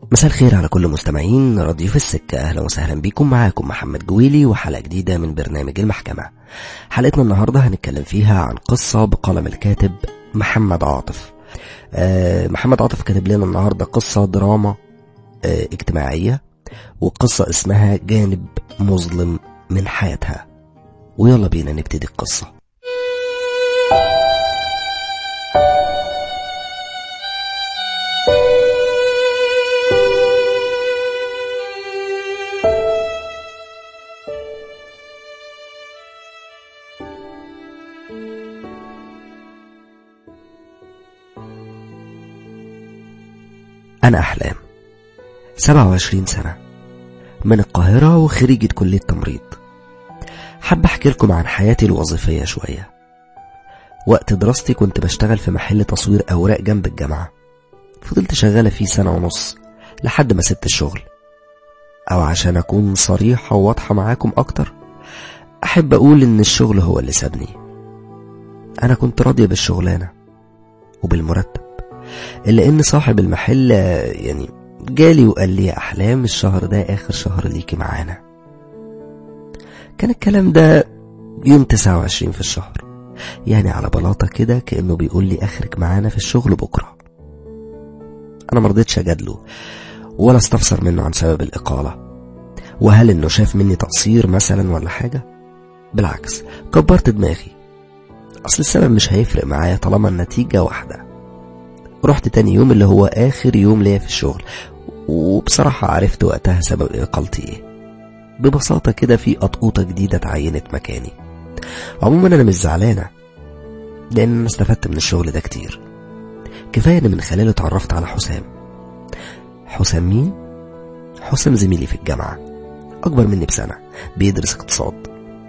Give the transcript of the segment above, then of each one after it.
مساء الخير على كل مستمعين راديو في السكة أهلا وسهلا بكم معاكم محمد جويلي وحلقة جديدة من برنامج المحكمة حلقتنا النهاردة هنتكلم فيها عن قصة بقلم الكاتب محمد عاطف آه محمد عاطف كاتب لنا النهاردة قصة دراما آه اجتماعية وقصة اسمها جانب مظلم من حياتها ويلا بينا نبتدي القصة أنا أحلام 27 سنة من القاهرة وخريجة كلية تمريض حابة أحكي لكم عن حياتي الوظيفية شوية وقت دراستي كنت بشتغل في محل تصوير أوراق جنب الجامعة فضلت شغالة فيه سنة ونص لحد ما سبت الشغل أو عشان أكون صريحة وواضحة معاكم أكتر أحب أقول إن الشغل هو اللي سابني أنا كنت راضية بالشغلانة وبالمرتب إلا إن صاحب المحل يعني جالي وقال لي يا أحلام الشهر ده آخر شهر ليكي معانا كان الكلام ده يوم 29 في الشهر يعني على بلاطة كده كأنه بيقول لي آخرك معانا في الشغل بكرة أنا مرضتش أجادله ولا استفسر منه عن سبب الإقالة وهل إنه شاف مني تقصير مثلا ولا حاجة بالعكس كبرت دماغي أصل السبب مش هيفرق معايا طالما النتيجة واحدة رحت تاني يوم اللي هو آخر يوم ليا في الشغل وبصراحة عرفت وقتها سبب إقالتي إيه ببساطة كده في قطقوطة جديدة اتعينت مكاني عموما أنا مش زعلانة لأن أنا استفدت من الشغل ده كتير كفاية إن من خلاله اتعرفت على حسام حسام مين؟ حسام زميلي في الجامعة أكبر مني بسنة بيدرس اقتصاد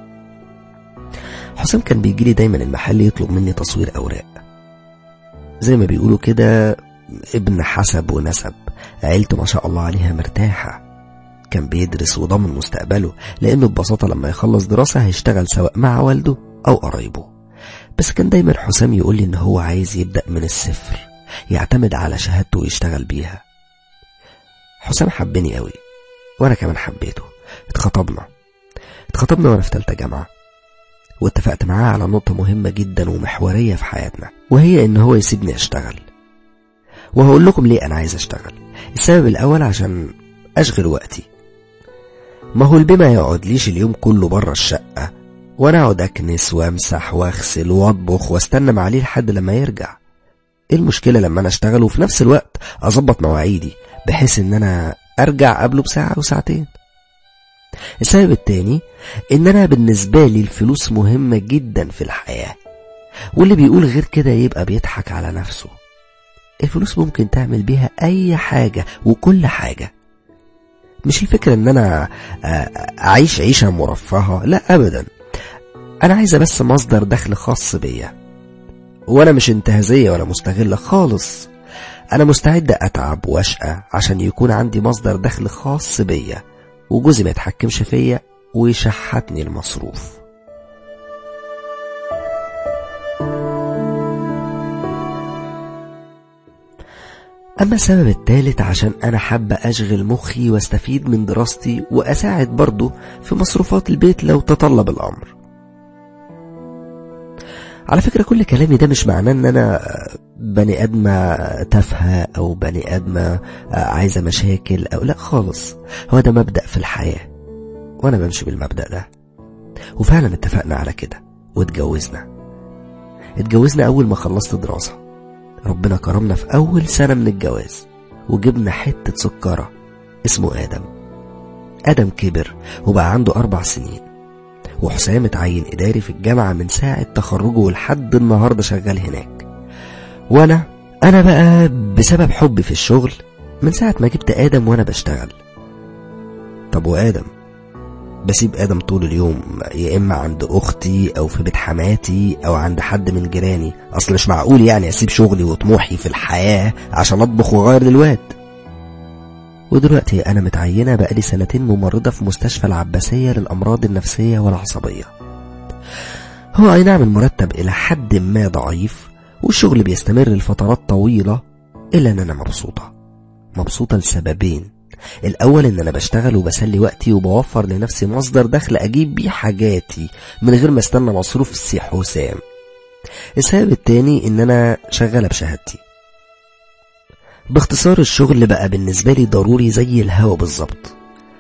حسام كان بيجيلي دايما المحل يطلب مني تصوير أوراق زي ما بيقولوا كده ابن حسب ونسب عيلته ما شاء الله عليها مرتاحة كان بيدرس وضامن مستقبله لأنه ببساطة لما يخلص دراسة هيشتغل سواء مع والده أو قرايبه بس كان دايما حسام يقول لي إن هو عايز يبدأ من الصفر يعتمد على شهادته ويشتغل بيها حسام حبني قوي وأنا كمان حبيته اتخطبنا اتخطبنا وأنا في تالتة جامعة واتفقت معاه على نقطة مهمة جدا ومحورية في حياتنا وهي إن هو يسيبني أشتغل وهقول لكم ليه أنا عايز أشتغل السبب الأول عشان أشغل وقتي ما هو البي ما يقعد ليش اليوم كله بره الشقة وأنا أقعد أكنس وأمسح وأغسل وأطبخ واستنى معاليه لحد لما يرجع إيه المشكلة لما أنا أشتغل وفي نفس الوقت أظبط مواعيدي بحيث إن أنا أرجع قبله بساعة أو ساعتين السبب التاني ان انا بالنسبة لي الفلوس مهمة جدا في الحياة واللي بيقول غير كده يبقى بيضحك على نفسه الفلوس ممكن تعمل بيها اي حاجة وكل حاجة مش الفكرة ان انا اعيش عيشة مرفهة لا ابدا انا عايزة بس مصدر دخل خاص بيا وانا مش انتهازية ولا مستغلة خالص انا مستعد اتعب واشقى عشان يكون عندي مصدر دخل خاص بيا وجوزي ما يتحكمش فيا ويشحتني المصروف أما السبب الثالث عشان أنا حابة أشغل مخي واستفيد من دراستي وأساعد برضه في مصروفات البيت لو تطلب الأمر على فكرة كل كلامي ده مش معناه ان انا بني ادمة تافهة او بني ادمة عايزة مشاكل او لا خالص هو ده مبدأ في الحياة وانا بمشي بالمبدأ ده وفعلا اتفقنا على كده واتجوزنا اتجوزنا اول ما خلصت دراسة ربنا كرمنا في اول سنة من الجواز وجبنا حتة سكرة اسمه ادم ادم كبر وبقى عنده اربع سنين وحسام اتعين إداري في الجامعة من ساعة تخرجه لحد النهاردة شغال هناك وأنا أنا بقى بسبب حبي في الشغل من ساعة ما جبت آدم وأنا بشتغل طب وآدم بسيب آدم طول اليوم يا إما عند أختي أو في بيت حماتي أو عند حد من جيراني أصل مش معقول يعني أسيب شغلي وطموحي في الحياة عشان أطبخ وأغير للواد ودلوقتي أنا متعينة بقالي سنتين ممرضة في مستشفى العباسية للأمراض النفسية والعصبية هو أي نعم المرتب إلى حد ما ضعيف والشغل بيستمر لفترات طويلة إلا أن أنا مبسوطة مبسوطة لسببين الأول إن أنا بشتغل وبسلي وقتي وبوفر لنفسي مصدر دخل أجيب بيه حاجاتي من غير ما استنى مصروف سي حسام السبب التاني إن أنا شغالة بشهادتي باختصار الشغل بقى بالنسبة لي ضروري زي الهوا بالظبط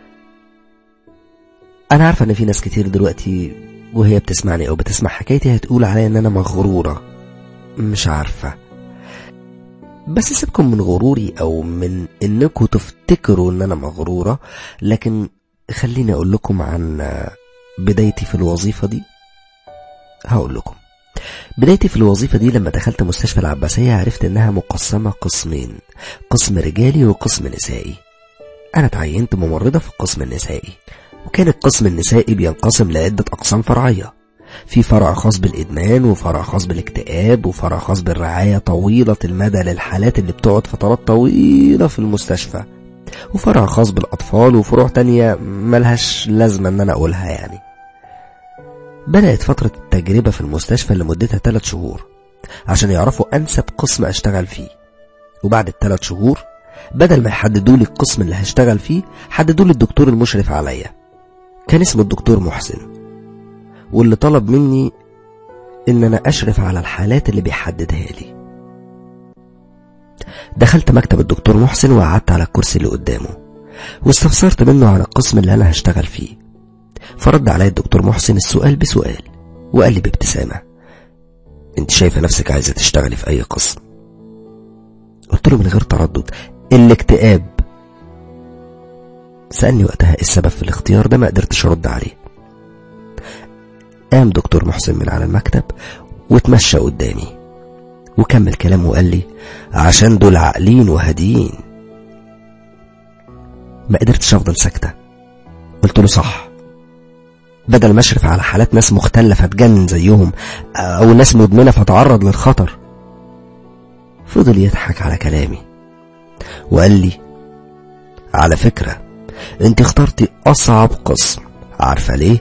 أنا عارفة إن في ناس كتير دلوقتي وهي بتسمعني أو بتسمع حكايتي هتقول عليا إن أنا مغرورة مش عارفة بس سيبكم من غروري او من انكم تفتكروا ان انا مغرورة لكن خليني اقول لكم عن بدايتي في الوظيفة دي هقول لكم بدايتي في الوظيفة دي لما دخلت مستشفى العباسية عرفت انها مقسمة قسمين قسم رجالي وقسم نسائي انا تعينت ممرضة في القسم النسائي وكان القسم النسائي بينقسم لعدة اقسام فرعية في فرع خاص بالإدمان وفرع خاص بالاكتئاب وفرع خاص بالرعاية طويلة المدى للحالات اللي بتقعد فترات طويلة في المستشفى وفرع خاص بالأطفال وفروع تانية ملهاش لازمة ان انا اقولها يعني بدأت فترة التجربة في المستشفى اللي مدتها 3 شهور عشان يعرفوا أنسب قسم أشتغل فيه وبعد الثلاث شهور بدل ما يحددوا لي القسم اللي هشتغل فيه حددوا لي الدكتور المشرف عليا كان اسمه الدكتور محسن واللي طلب مني ان انا اشرف على الحالات اللي بيحددها لي دخلت مكتب الدكتور محسن وقعدت على الكرسي اللي قدامه واستفسرت منه عن القسم اللي انا هشتغل فيه فرد علي الدكتور محسن السؤال بسؤال وقال لي بابتسامة انت شايفة نفسك عايزة تشتغلي في اي قسم قلت له من غير تردد الاكتئاب سألني وقتها ايه السبب في الاختيار ده ما قدرتش ارد عليه قام دكتور محسن من على المكتب وتمشى قدامي وكمل كلامه وقال لي عشان دول عاقلين وهاديين ما قدرتش افضل ساكتة قلت له صح بدل ما اشرف على حالات ناس مختلة فتجنن زيهم او ناس مدمنة فتعرض للخطر فضل يضحك على كلامي وقال لي على فكرة انت اخترتي اصعب قسم عارفة ليه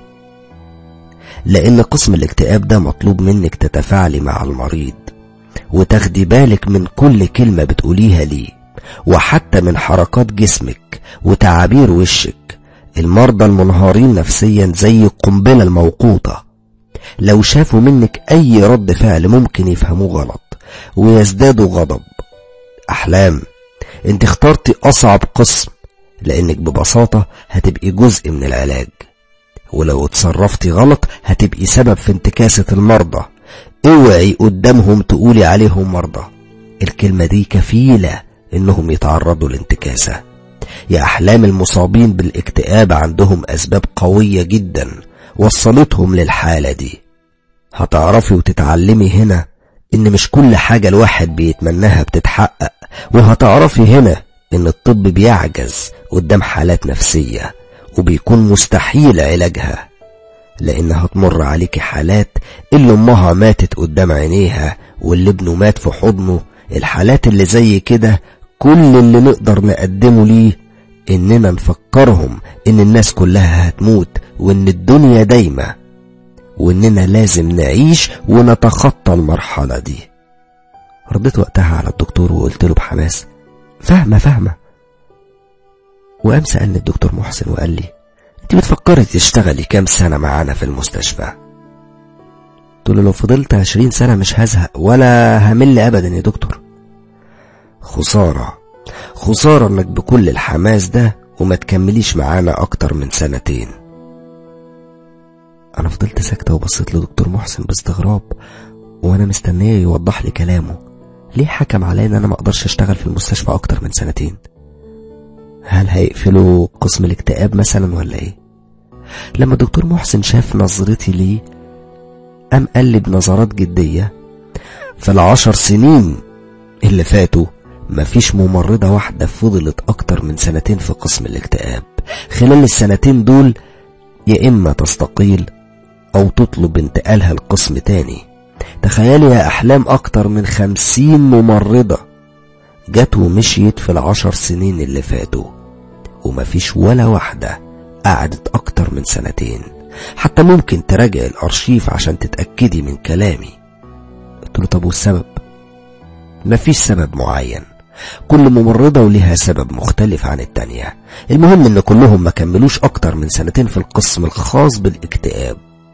لأن قسم الاكتئاب ده مطلوب منك تتفاعلي مع المريض وتاخدي بالك من كل كلمة بتقوليها ليه وحتى من حركات جسمك وتعابير وشك المرضى المنهارين نفسيا زي القنبلة الموقوتة لو شافوا منك أي رد فعل ممكن يفهموه غلط ويزدادوا غضب أحلام انت اخترتي أصعب قسم لأنك ببساطة هتبقي جزء من العلاج ولو اتصرفتي غلط هتبقي سبب في انتكاسة المرضى اوعي قدامهم تقولي عليهم مرضى الكلمة دي كفيلة انهم يتعرضوا لانتكاسة يا احلام المصابين بالاكتئاب عندهم اسباب قوية جدا وصلتهم للحالة دي هتعرفي وتتعلمي هنا ان مش كل حاجة الواحد بيتمناها بتتحقق وهتعرفي هنا ان الطب بيعجز قدام حالات نفسية وبيكون مستحيل علاجها لأنها تمر عليك حالات اللي أمها ماتت قدام عينيها واللي ابنه مات في حضنه الحالات اللي زي كده كل اللي نقدر نقدمه ليه إننا نفكرهم إن الناس كلها هتموت وإن الدنيا دايمة وإننا لازم نعيش ونتخطى المرحلة دي رديت وقتها على الدكتور وقلت له بحماس فاهمة فاهمة وقام سألني الدكتور محسن وقال لي انت بتفكري تشتغلي كام سنة معانا في المستشفى قلت له لو فضلت عشرين سنة مش هزهق ولا همل أبدا يا دكتور خسارة خسارة انك بكل الحماس ده وما تكمليش معانا اكتر من سنتين انا فضلت ساكتة وبصيت لدكتور محسن باستغراب وانا مستنيه يوضح لي كلامه ليه حكم عليا ان انا ما اقدرش اشتغل في المستشفى اكتر من سنتين هل هيقفلوا قسم الاكتئاب مثلا ولا ايه لما دكتور محسن شاف نظرتي ليه قام قال لي بنظرات جدية في العشر سنين اللي فاتوا مفيش ممرضة واحدة فضلت أكتر من سنتين في قسم الاكتئاب خلال السنتين دول يا إما تستقيل أو تطلب انتقالها لقسم تاني تخيلي يا أحلام أكتر من خمسين ممرضة جت ومشيت في العشر سنين اللي فاتوا ومفيش ولا واحدة قعدت أكتر من سنتين حتى ممكن تراجع الأرشيف عشان تتأكدي من كلامي قلت له طب والسبب مفيش سبب معين كل ممرضة ولها سبب مختلف عن التانية المهم ان كلهم ما كملوش اكتر من سنتين في القسم الخاص بالاكتئاب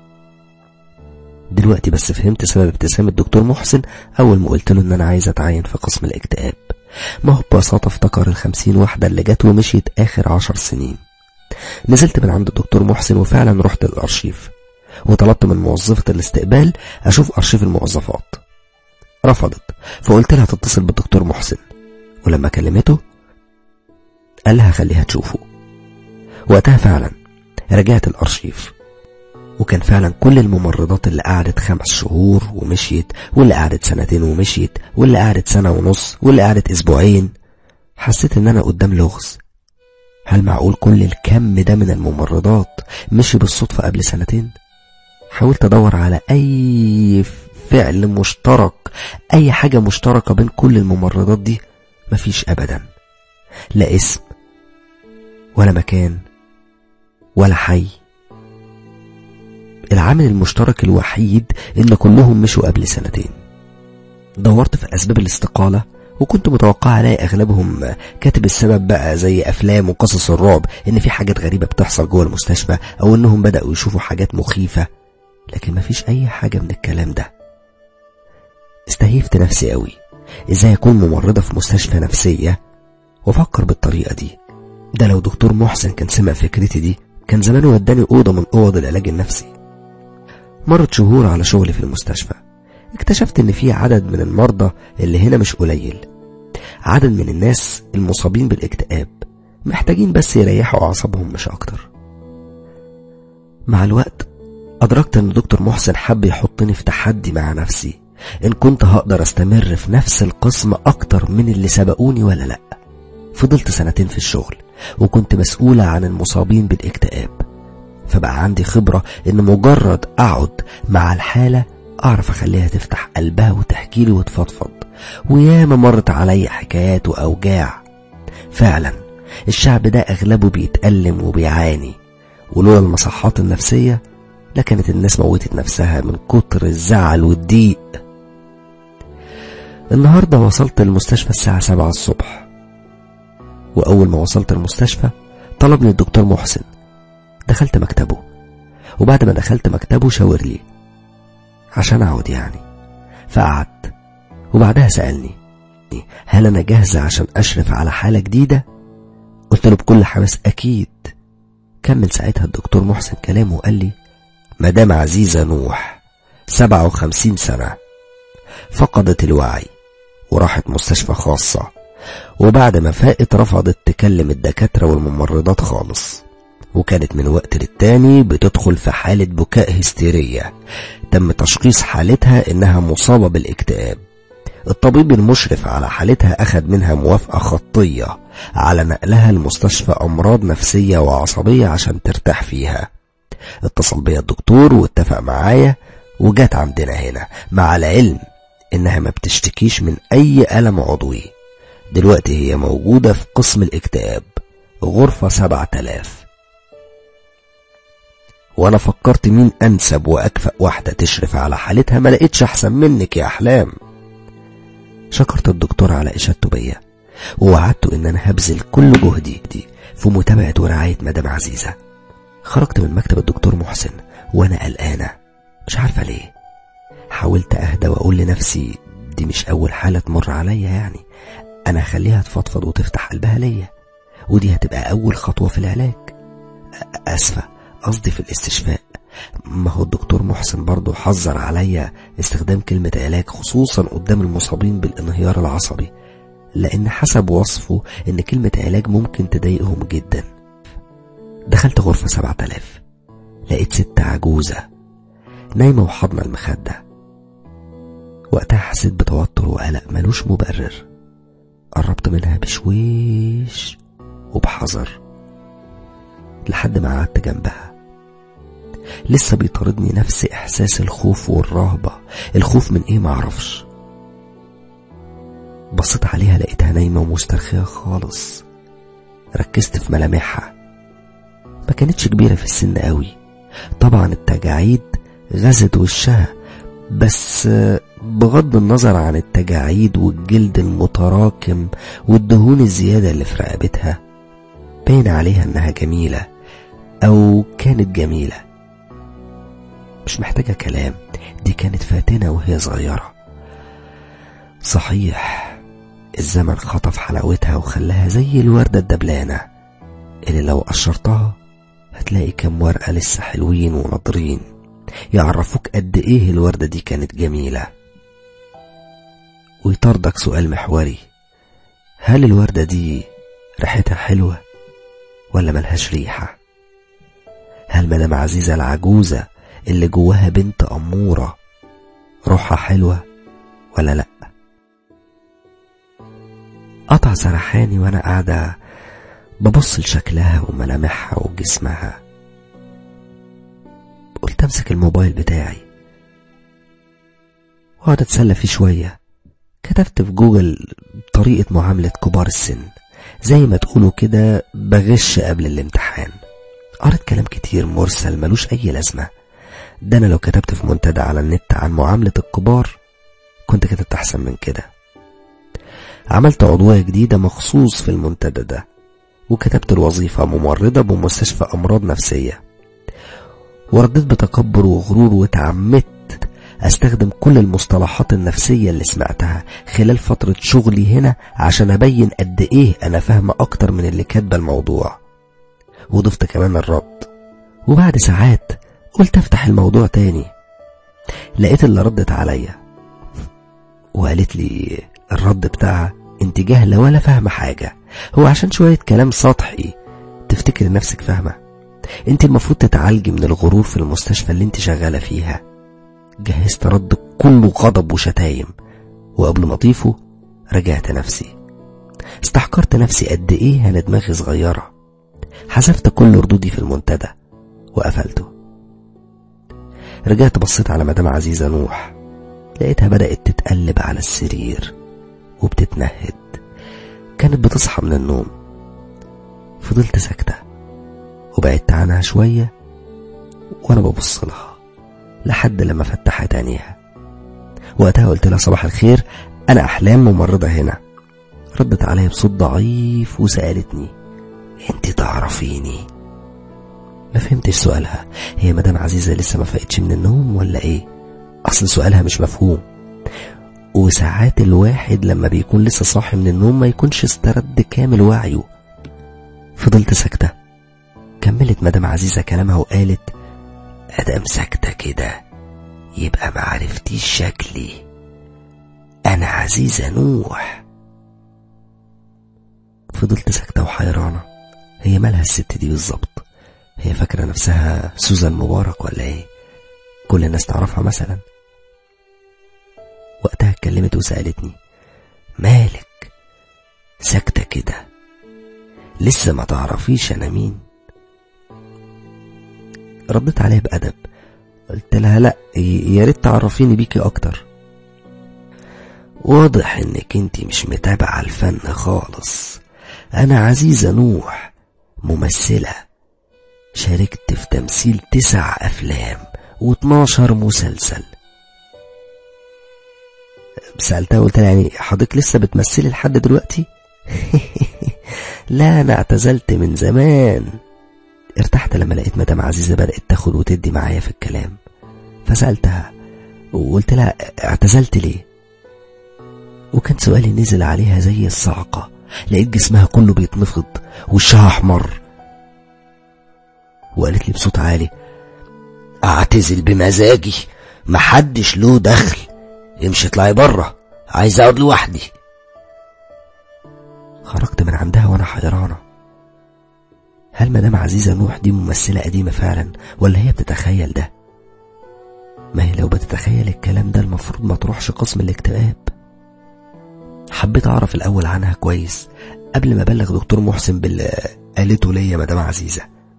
دلوقتي بس فهمت سبب ابتسام الدكتور محسن اول ما قلت له ان انا عايز اتعين في قسم الاكتئاب ما هو ببساطة افتكر الخمسين واحدة اللي جت ومشيت اخر عشر سنين نزلت من عند الدكتور محسن وفعلا رحت الارشيف وطلبت من موظفة الاستقبال اشوف ارشيف الموظفات رفضت فقلت لها تتصل بالدكتور محسن ولما كلمته قال لها خليها تشوفه وقتها فعلا رجعت الارشيف وكان فعلا كل الممرضات اللي قعدت خمس شهور ومشيت واللي قعدت سنتين ومشيت واللي قعدت سنة ونص واللي قعدت اسبوعين حسيت ان انا قدام لغز هل معقول كل الكم ده من الممرضات مشي بالصدفة قبل سنتين حاولت ادور على اي فعل مشترك اي حاجة مشتركة بين كل الممرضات دي مفيش ابدا لا اسم ولا مكان ولا حي العامل المشترك الوحيد ان كلهم مشوا قبل سنتين دورت في اسباب الاستقالة وكنت متوقع الاقي اغلبهم كاتب السبب بقى زي افلام وقصص الرعب ان في حاجات غريبة بتحصل جوه المستشفى او انهم بدأوا يشوفوا حاجات مخيفة لكن مفيش اي حاجة من الكلام ده استهيفت نفسي قوي ازاي اكون ممرضة في مستشفى نفسية وافكر بالطريقة دي ده لو دكتور محسن كان سمع فكرتي دي كان زمانه وداني أوضة من أوض العلاج النفسي مرت شهور على شغلي في المستشفى اكتشفت ان في عدد من المرضى اللي هنا مش قليل عدد من الناس المصابين بالاكتئاب محتاجين بس يريحوا أعصابهم مش أكتر مع الوقت أدركت أن دكتور محسن حب يحطني في تحدي مع نفسي إن كنت هقدر أستمر في نفس القسم أكتر من اللي سبقوني ولا لأ فضلت سنتين في الشغل وكنت مسؤولة عن المصابين بالاكتئاب فبقى عندي خبرة إن مجرد أقعد مع الحالة أعرف أخليها تفتح قلبها وتحكي لي وتفضفض وياما مرت علي حكايات وأوجاع فعلا الشعب ده أغلبه بيتألم وبيعاني ولولا المصحات النفسية لكانت الناس موتت نفسها من كتر الزعل والضيق النهاردة وصلت المستشفى الساعة سبعة الصبح وأول ما وصلت المستشفى طلبني الدكتور محسن دخلت مكتبه وبعد ما دخلت مكتبه شاور لي عشان أقعد يعني فقعدت وبعدها سألني هل أنا جاهزة عشان أشرف على حالة جديدة قلت له بكل حماس أكيد كمل ساعتها الدكتور محسن كلامه وقال لي مدام عزيزة نوح سبعة وخمسين سنة فقدت الوعي وراحت مستشفى خاصة وبعد ما فاقت رفضت تكلم الدكاترة والممرضات خالص وكانت من وقت للتاني بتدخل في حالة بكاء هستيرية تم تشخيص حالتها انها مصابة بالاكتئاب الطبيب المشرف على حالتها أخذ منها موافقة خطية على نقلها لمستشفى أمراض نفسية وعصبية عشان ترتاح فيها اتصل بيا الدكتور واتفق معايا وجات عندنا هنا مع العلم إنها ما بتشتكيش من أي ألم عضوي دلوقتي هي موجودة في قسم الاكتئاب غرفة سبعة آلاف وانا فكرت مين انسب واكفأ واحدة تشرف على حالتها ما لقيتش احسن منك يا احلام شكرت الدكتور على اشادته بيا ووعدته ان انا هبذل كل جهدي دي في متابعة ورعاية مدام عزيزة خرجت من مكتب الدكتور محسن وانا قلقانة مش عارفة ليه حاولت اهدى واقول لنفسي دي مش اول حالة تمر عليا يعني انا هخليها تفضفض وتفتح قلبها ليا ودي هتبقى اول خطوة في العلاج اسفة قصدي في الاستشفاء ما هو الدكتور محسن برضه حذر عليا استخدام كلمة علاج خصوصا قدام المصابين بالانهيار العصبي لأن حسب وصفه إن كلمة علاج ممكن تضايقهم جدا دخلت غرفة سبعة آلاف لقيت ست عجوزة نايمة وحضن المخدة وقتها حسيت بتوتر وقلق ملوش مبرر قربت منها بشويش وبحذر لحد ما قعدت جنبها لسه بيطاردني نفس احساس الخوف والرهبة الخوف من ايه معرفش بصيت عليها لقيتها نايمة ومسترخية خالص ركزت في ملامحها ما كانتش كبيرة في السن قوي طبعا التجاعيد غزت وشها بس بغض النظر عن التجاعيد والجلد المتراكم والدهون الزيادة اللي في رقبتها باين عليها انها جميلة او كانت جميلة مش محتاجة كلام دي كانت فاتنة وهي صغيرة صحيح الزمن خطف حلاوتها وخلاها زي الوردة الدبلانة اللي لو قشرتها هتلاقي كام ورقة لسه حلوين ونضرين يعرفوك قد ايه الوردة دي كانت جميلة ويطردك سؤال محوري هل الوردة دي ريحتها حلوة ولا ملهاش ريحة هل مدام عزيزة العجوزة اللي جواها بنت أمورة روحها حلوة ولا لأ قطع سرحاني وانا قاعدة ببص لشكلها وملامحها وجسمها قلت امسك الموبايل بتاعي واقعد اتسلى فيه شوية كتبت في جوجل طريقة معاملة كبار السن زي ما تقولوا كده بغش قبل الامتحان قريت كلام كتير مرسل ملوش أي لازمة ده أنا لو كتبت في منتدى على النت عن معاملة الكبار كنت كتبت أحسن من كده عملت عضوية جديدة مخصوص في المنتدى ده وكتبت الوظيفة ممرضة بمستشفى أمراض نفسية ورديت بتكبر وغرور وتعمدت استخدم كل المصطلحات النفسية اللي سمعتها خلال فترة شغلي هنا عشان ابين قد ايه انا فاهمة اكتر من اللي كاتبة الموضوع وضفت كمان الرد وبعد ساعات قلت افتح الموضوع تاني لقيت اللي ردت عليا وقالت لي الرد بتاعها انت جاهلة ولا فاهمة حاجة هو عشان شوية كلام سطحي تفتكر نفسك فاهمة انت المفروض تتعالجي من الغرور في المستشفى اللي انت شغالة فيها جهزت رد كله غضب وشتايم وقبل ما اضيفه رجعت نفسي استحقرت نفسي قد ايه انا دماغي صغيرة حذفت كل ردودي في المنتدى وقفلته رجعت بصيت على مدام عزيزة نوح لقيتها بدأت تتقلب على السرير وبتتنهد كانت بتصحى من النوم فضلت ساكتة وبعدت عنها شوية وأنا ببص لها لحد لما فتحت عينيها وقتها قلت لها صباح الخير أنا أحلام ممرضة هنا ردت عليا بصوت ضعيف وسألتني انت تعرفيني ما فهمتش سؤالها هي مدام عزيزة لسه ما فاقتش من النوم ولا ايه اصل سؤالها مش مفهوم وساعات الواحد لما بيكون لسه صاحي من النوم ما يكونش استرد كامل وعيه فضلت ساكتة كملت مدام عزيزة كلامها وقالت أدام ساكتة كده يبقى معرفتيش شكلي أنا عزيزة نوح فضلت ساكتة وحيرانة هي مالها الست دي بالظبط هي فاكرة نفسها سوزان مبارك ولا ايه كل الناس تعرفها مثلا وقتها اتكلمت وسألتني مالك ساكتة كده لسه ما تعرفيش انا مين ردت عليها بأدب قلت لها لا يا ريت تعرفيني بيكي اكتر واضح انك انتي مش متابعة الفن خالص انا عزيزة نوح ممثلة شاركت في تمثيل تسع افلام و12 مسلسل سألتها قلت لها يعني حضرتك لسه بتمثلي لحد دلوقتي لا انا اعتزلت من زمان ارتحت لما لقيت مدام عزيزة بدأت تاخد وتدي معايا في الكلام فسألتها وقلت لها اعتزلت ليه وكان سؤالي نزل عليها زي الصعقة لقيت جسمها كله بيتنفض وشها احمر وقالت لي بصوت عالي اعتزل بمزاجي محدش له دخل امشي اطلعي بره عايز اقعد لوحدي خرجت من عندها وانا حيرانة هل مدام عزيزة نوح دي ممثلة قديمة فعلا ولا هي بتتخيل ده ما هي لو بتتخيل الكلام ده المفروض ما تروحش قسم الاكتئاب حبيت اعرف الاول عنها كويس قبل ما ابلغ دكتور محسن باللي قالته ليا مدام عزيزة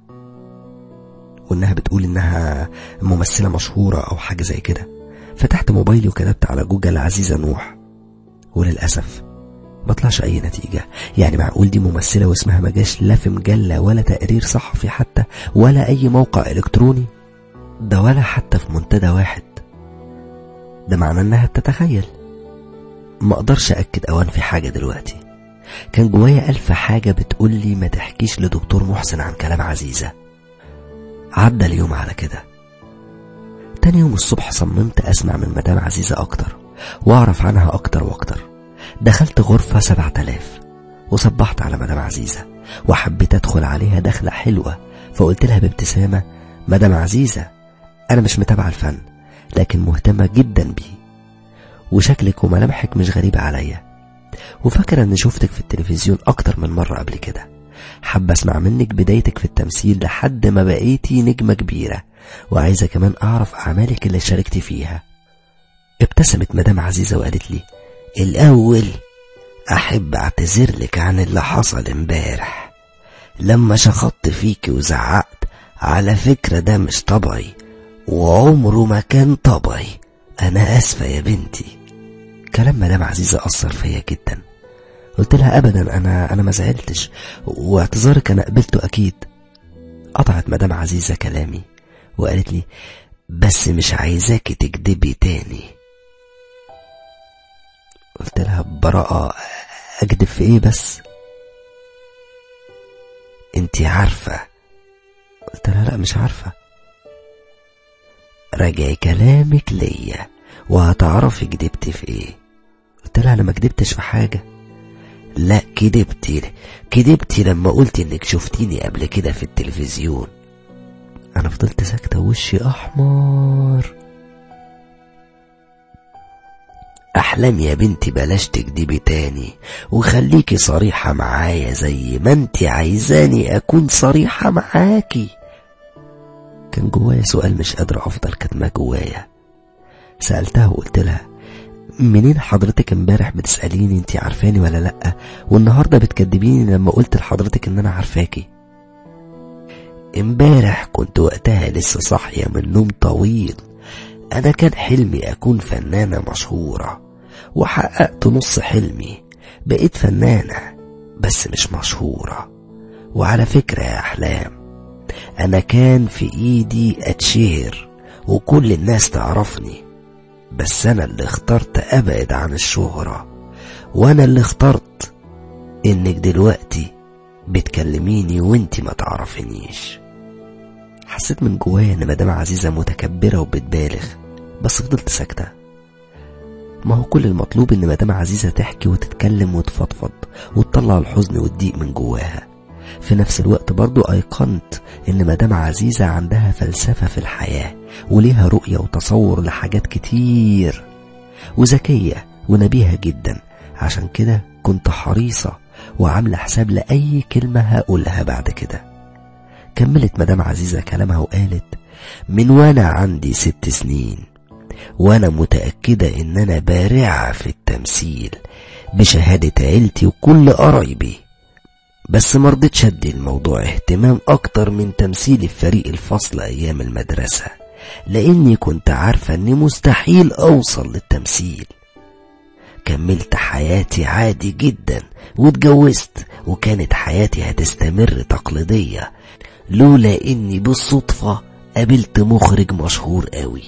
وانها بتقول انها ممثلة مشهورة او حاجة زي كده فتحت موبايلي وكتبت على جوجل عزيزة نوح وللأسف ما طلعش أي نتيجة يعني معقول دي ممثلة واسمها ما جاش لا في مجلة ولا تقرير صحفي حتى ولا أي موقع إلكتروني ده ولا حتى في منتدى واحد ده معناه انها بتتخيل ما اقدرش اكد او انفي حاجة دلوقتي كان جوايا ألف حاجة بتقولي ما تحكيش لدكتور محسن عن كلام عزيزة عدى اليوم على كده تاني يوم الصبح صممت أسمع من مدام عزيزة أكتر وأعرف عنها أكتر وأكتر دخلت غرفة سبعة آلاف وصبحت على مدام عزيزة وحبيت أدخل عليها دخلة حلوة فقلت لها بابتسامة مدام عزيزة أنا مش متابعة الفن لكن مهتمة جدا بيه وشكلك وملامحك مش غريبة عليا وفاكرة اني شفتك في التلفزيون اكتر من مرة قبل كده حابة اسمع منك بدايتك في التمثيل لحد ما بقيتي نجمة كبيرة وعايزة كمان اعرف اعمالك اللي شاركتي فيها ابتسمت مدام عزيزة وقالت لي الاول احب اعتذر لك عن اللي حصل امبارح لما شخطت فيكي وزعقت على فكرة ده مش طبعي وعمره ما كان طبعي انا اسفة يا بنتي كلام مدام عزيزة أثر فيا جدا قلت لها أبدا أنا أنا ما زعلتش واعتذارك أنا قبلته أكيد قطعت مدام عزيزة كلامي وقالت لي بس مش عايزاكي تكدبي تاني قلت لها براءة أكدب في إيه بس انتي عارفة قلت لها لا مش عارفة راجعي كلامك ليا وهتعرفي كدبتي في ايه قلت لها انا ما كدبتش في حاجة لا كدبتي كدبتي لما قلتي انك شفتيني قبل كده في التلفزيون انا فضلت ساكتة وشي احمر احلام يا بنتي بلاش تكدبي تاني وخليكي صريحة معايا زي ما انتي عايزاني اكون صريحة معاكي كان جوايا سؤال مش قادر افضل كاتماه جوايا سألتها وقلت لها منين حضرتك امبارح بتسأليني انتي عارفاني ولا لأ والنهاردة بتكدبيني لما قلت لحضرتك ان انا عارفاكي امبارح كنت وقتها لسه صاحية من نوم طويل انا كان حلمي اكون فنانة مشهورة وحققت نص حلمي بقيت فنانة بس مش مشهورة وعلى فكرة يا احلام انا كان في ايدي اتشهر وكل الناس تعرفني بس انا اللي اخترت ابعد عن الشهرة وانا اللي اخترت انك دلوقتي بتكلميني وانتي ما تعرفينيش حسيت من جوايا ان مدام عزيزة متكبرة وبتبالغ بس فضلت ساكتة ما هو كل المطلوب ان مدام عزيزة تحكي وتتكلم وتفضفض وتطلع الحزن والضيق من جواها في نفس الوقت برضو أيقنت إن مدام عزيزة عندها فلسفة في الحياة وليها رؤية وتصور لحاجات كتير وذكية ونبيهة جدا عشان كده كنت حريصة وعاملة حساب لأي كلمة هقولها بعد كده كملت مدام عزيزة كلامها وقالت من وانا عندي ست سنين وانا متأكدة ان انا بارعة في التمثيل بشهادة عيلتي وكل قرايبي بس مرضتش ادي الموضوع اهتمام اكتر من تمثيلي في فريق الفصل ايام المدرسة لاني كنت عارفة اني مستحيل اوصل للتمثيل كملت حياتي عادي جدا واتجوزت وكانت حياتي هتستمر تقليدية لولا اني بالصدفة قابلت مخرج مشهور قوي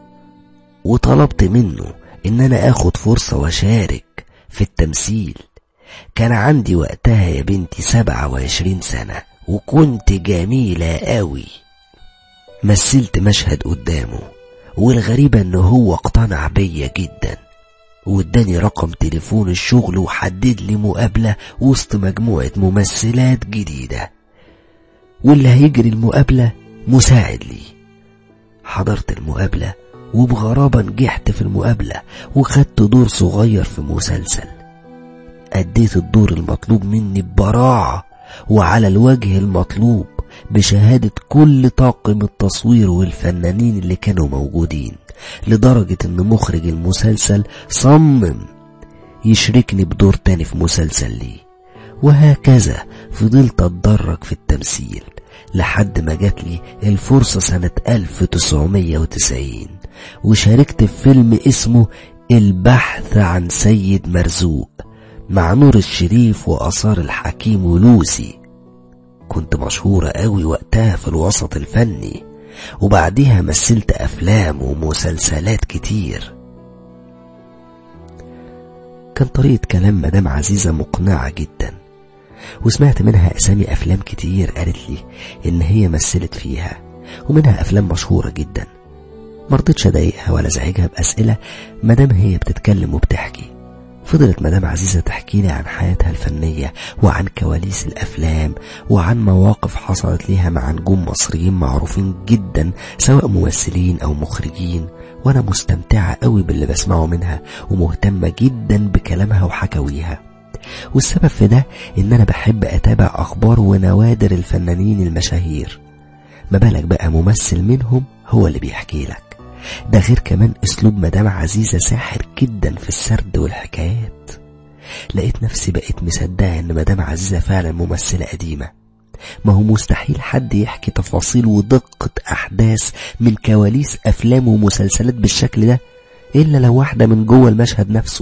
وطلبت منه ان انا اخد فرصة واشارك في التمثيل كان عندي وقتها يا بنتي سبعة وعشرين سنة وكنت جميلة قوي مثلت مشهد قدامه والغريبة ان هو اقتنع بيا جدا واداني رقم تليفون الشغل وحدد لي مقابلة وسط مجموعة ممثلات جديدة واللي هيجري المقابلة مساعد لي حضرت المقابلة وبغرابة نجحت في المقابلة وخدت دور صغير في مسلسل أديت الدور المطلوب مني ببراعة وعلى الوجه المطلوب بشهادة كل طاقم التصوير والفنانين اللي كانوا موجودين لدرجة ان مخرج المسلسل صمم يشركني بدور تاني في مسلسل ليه وهكذا فضلت اتدرج في التمثيل لحد ما جات لي الفرصة سنة 1990 وشاركت في فيلم اسمه البحث عن سيد مرزوق مع نور الشريف وآثار الحكيم ولوسي كنت مشهورة قوي وقتها في الوسط الفني وبعديها مثلت أفلام ومسلسلات كتير كان طريقة كلام مدام عزيزة مقنعة جدا وسمعت منها أسامي أفلام كتير قالت لي إن هي مثلت فيها ومنها أفلام مشهورة جدا مرضتش أضايقها ولا أزعجها بأسئلة مدام هي بتتكلم وبتحكي فضلت مدام عزيزة تحكي لي عن حياتها الفنية وعن كواليس الأفلام وعن مواقف حصلت ليها مع نجوم مصريين معروفين جدا سواء ممثلين أو مخرجين وأنا مستمتعة قوي باللي بسمعه منها ومهتمة جدا بكلامها وحكاويها والسبب في ده إن أنا بحب أتابع أخبار ونوادر الفنانين المشاهير ما بالك بقى ممثل منهم هو اللي بيحكي لك ده غير كمان اسلوب مدام عزيزة ساحر جدا في السرد والحكايات لقيت نفسي بقيت مصدقة ان مدام عزيزة فعلا ممثلة قديمة ما هو مستحيل حد يحكي تفاصيل ودقة احداث من كواليس افلام ومسلسلات بالشكل ده الا لو واحدة من جوه المشهد نفسه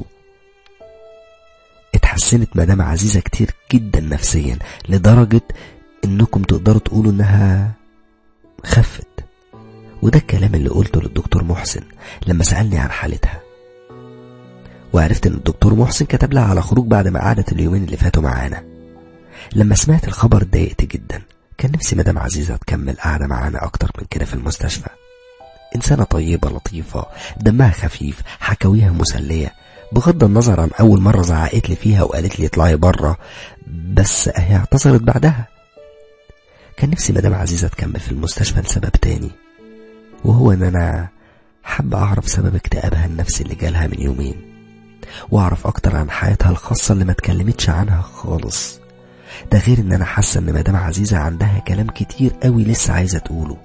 اتحسنت مدام عزيزة كتير جدا نفسيا لدرجة انكم تقدروا تقولوا انها خفت وده الكلام اللي قلته للدكتور محسن لما سألني عن حالتها وعرفت ان الدكتور محسن كتب لها على خروج بعد ما قعدت اليومين اللي فاتوا معانا لما سمعت الخبر اتضايقت جدا كان نفسي مدام عزيزة تكمل قاعدة معانا أكتر من كده في المستشفى إنسانة طيبة لطيفة دمها خفيف حكاويها مسلية بغض النظر عن أول مرة زعقت لي فيها وقالت لي اطلعي بره بس هي اعتذرت بعدها كان نفسي مدام عزيزة تكمل في المستشفى لسبب تاني وهو ان انا حابة اعرف سبب اكتئابها النفسي اللي جالها من يومين واعرف اكتر عن حياتها الخاصة اللي ما اتكلمتش عنها خالص ده غير ان انا حاسة ان مدام عزيزة عندها كلام كتير قوي لسه عايزة تقوله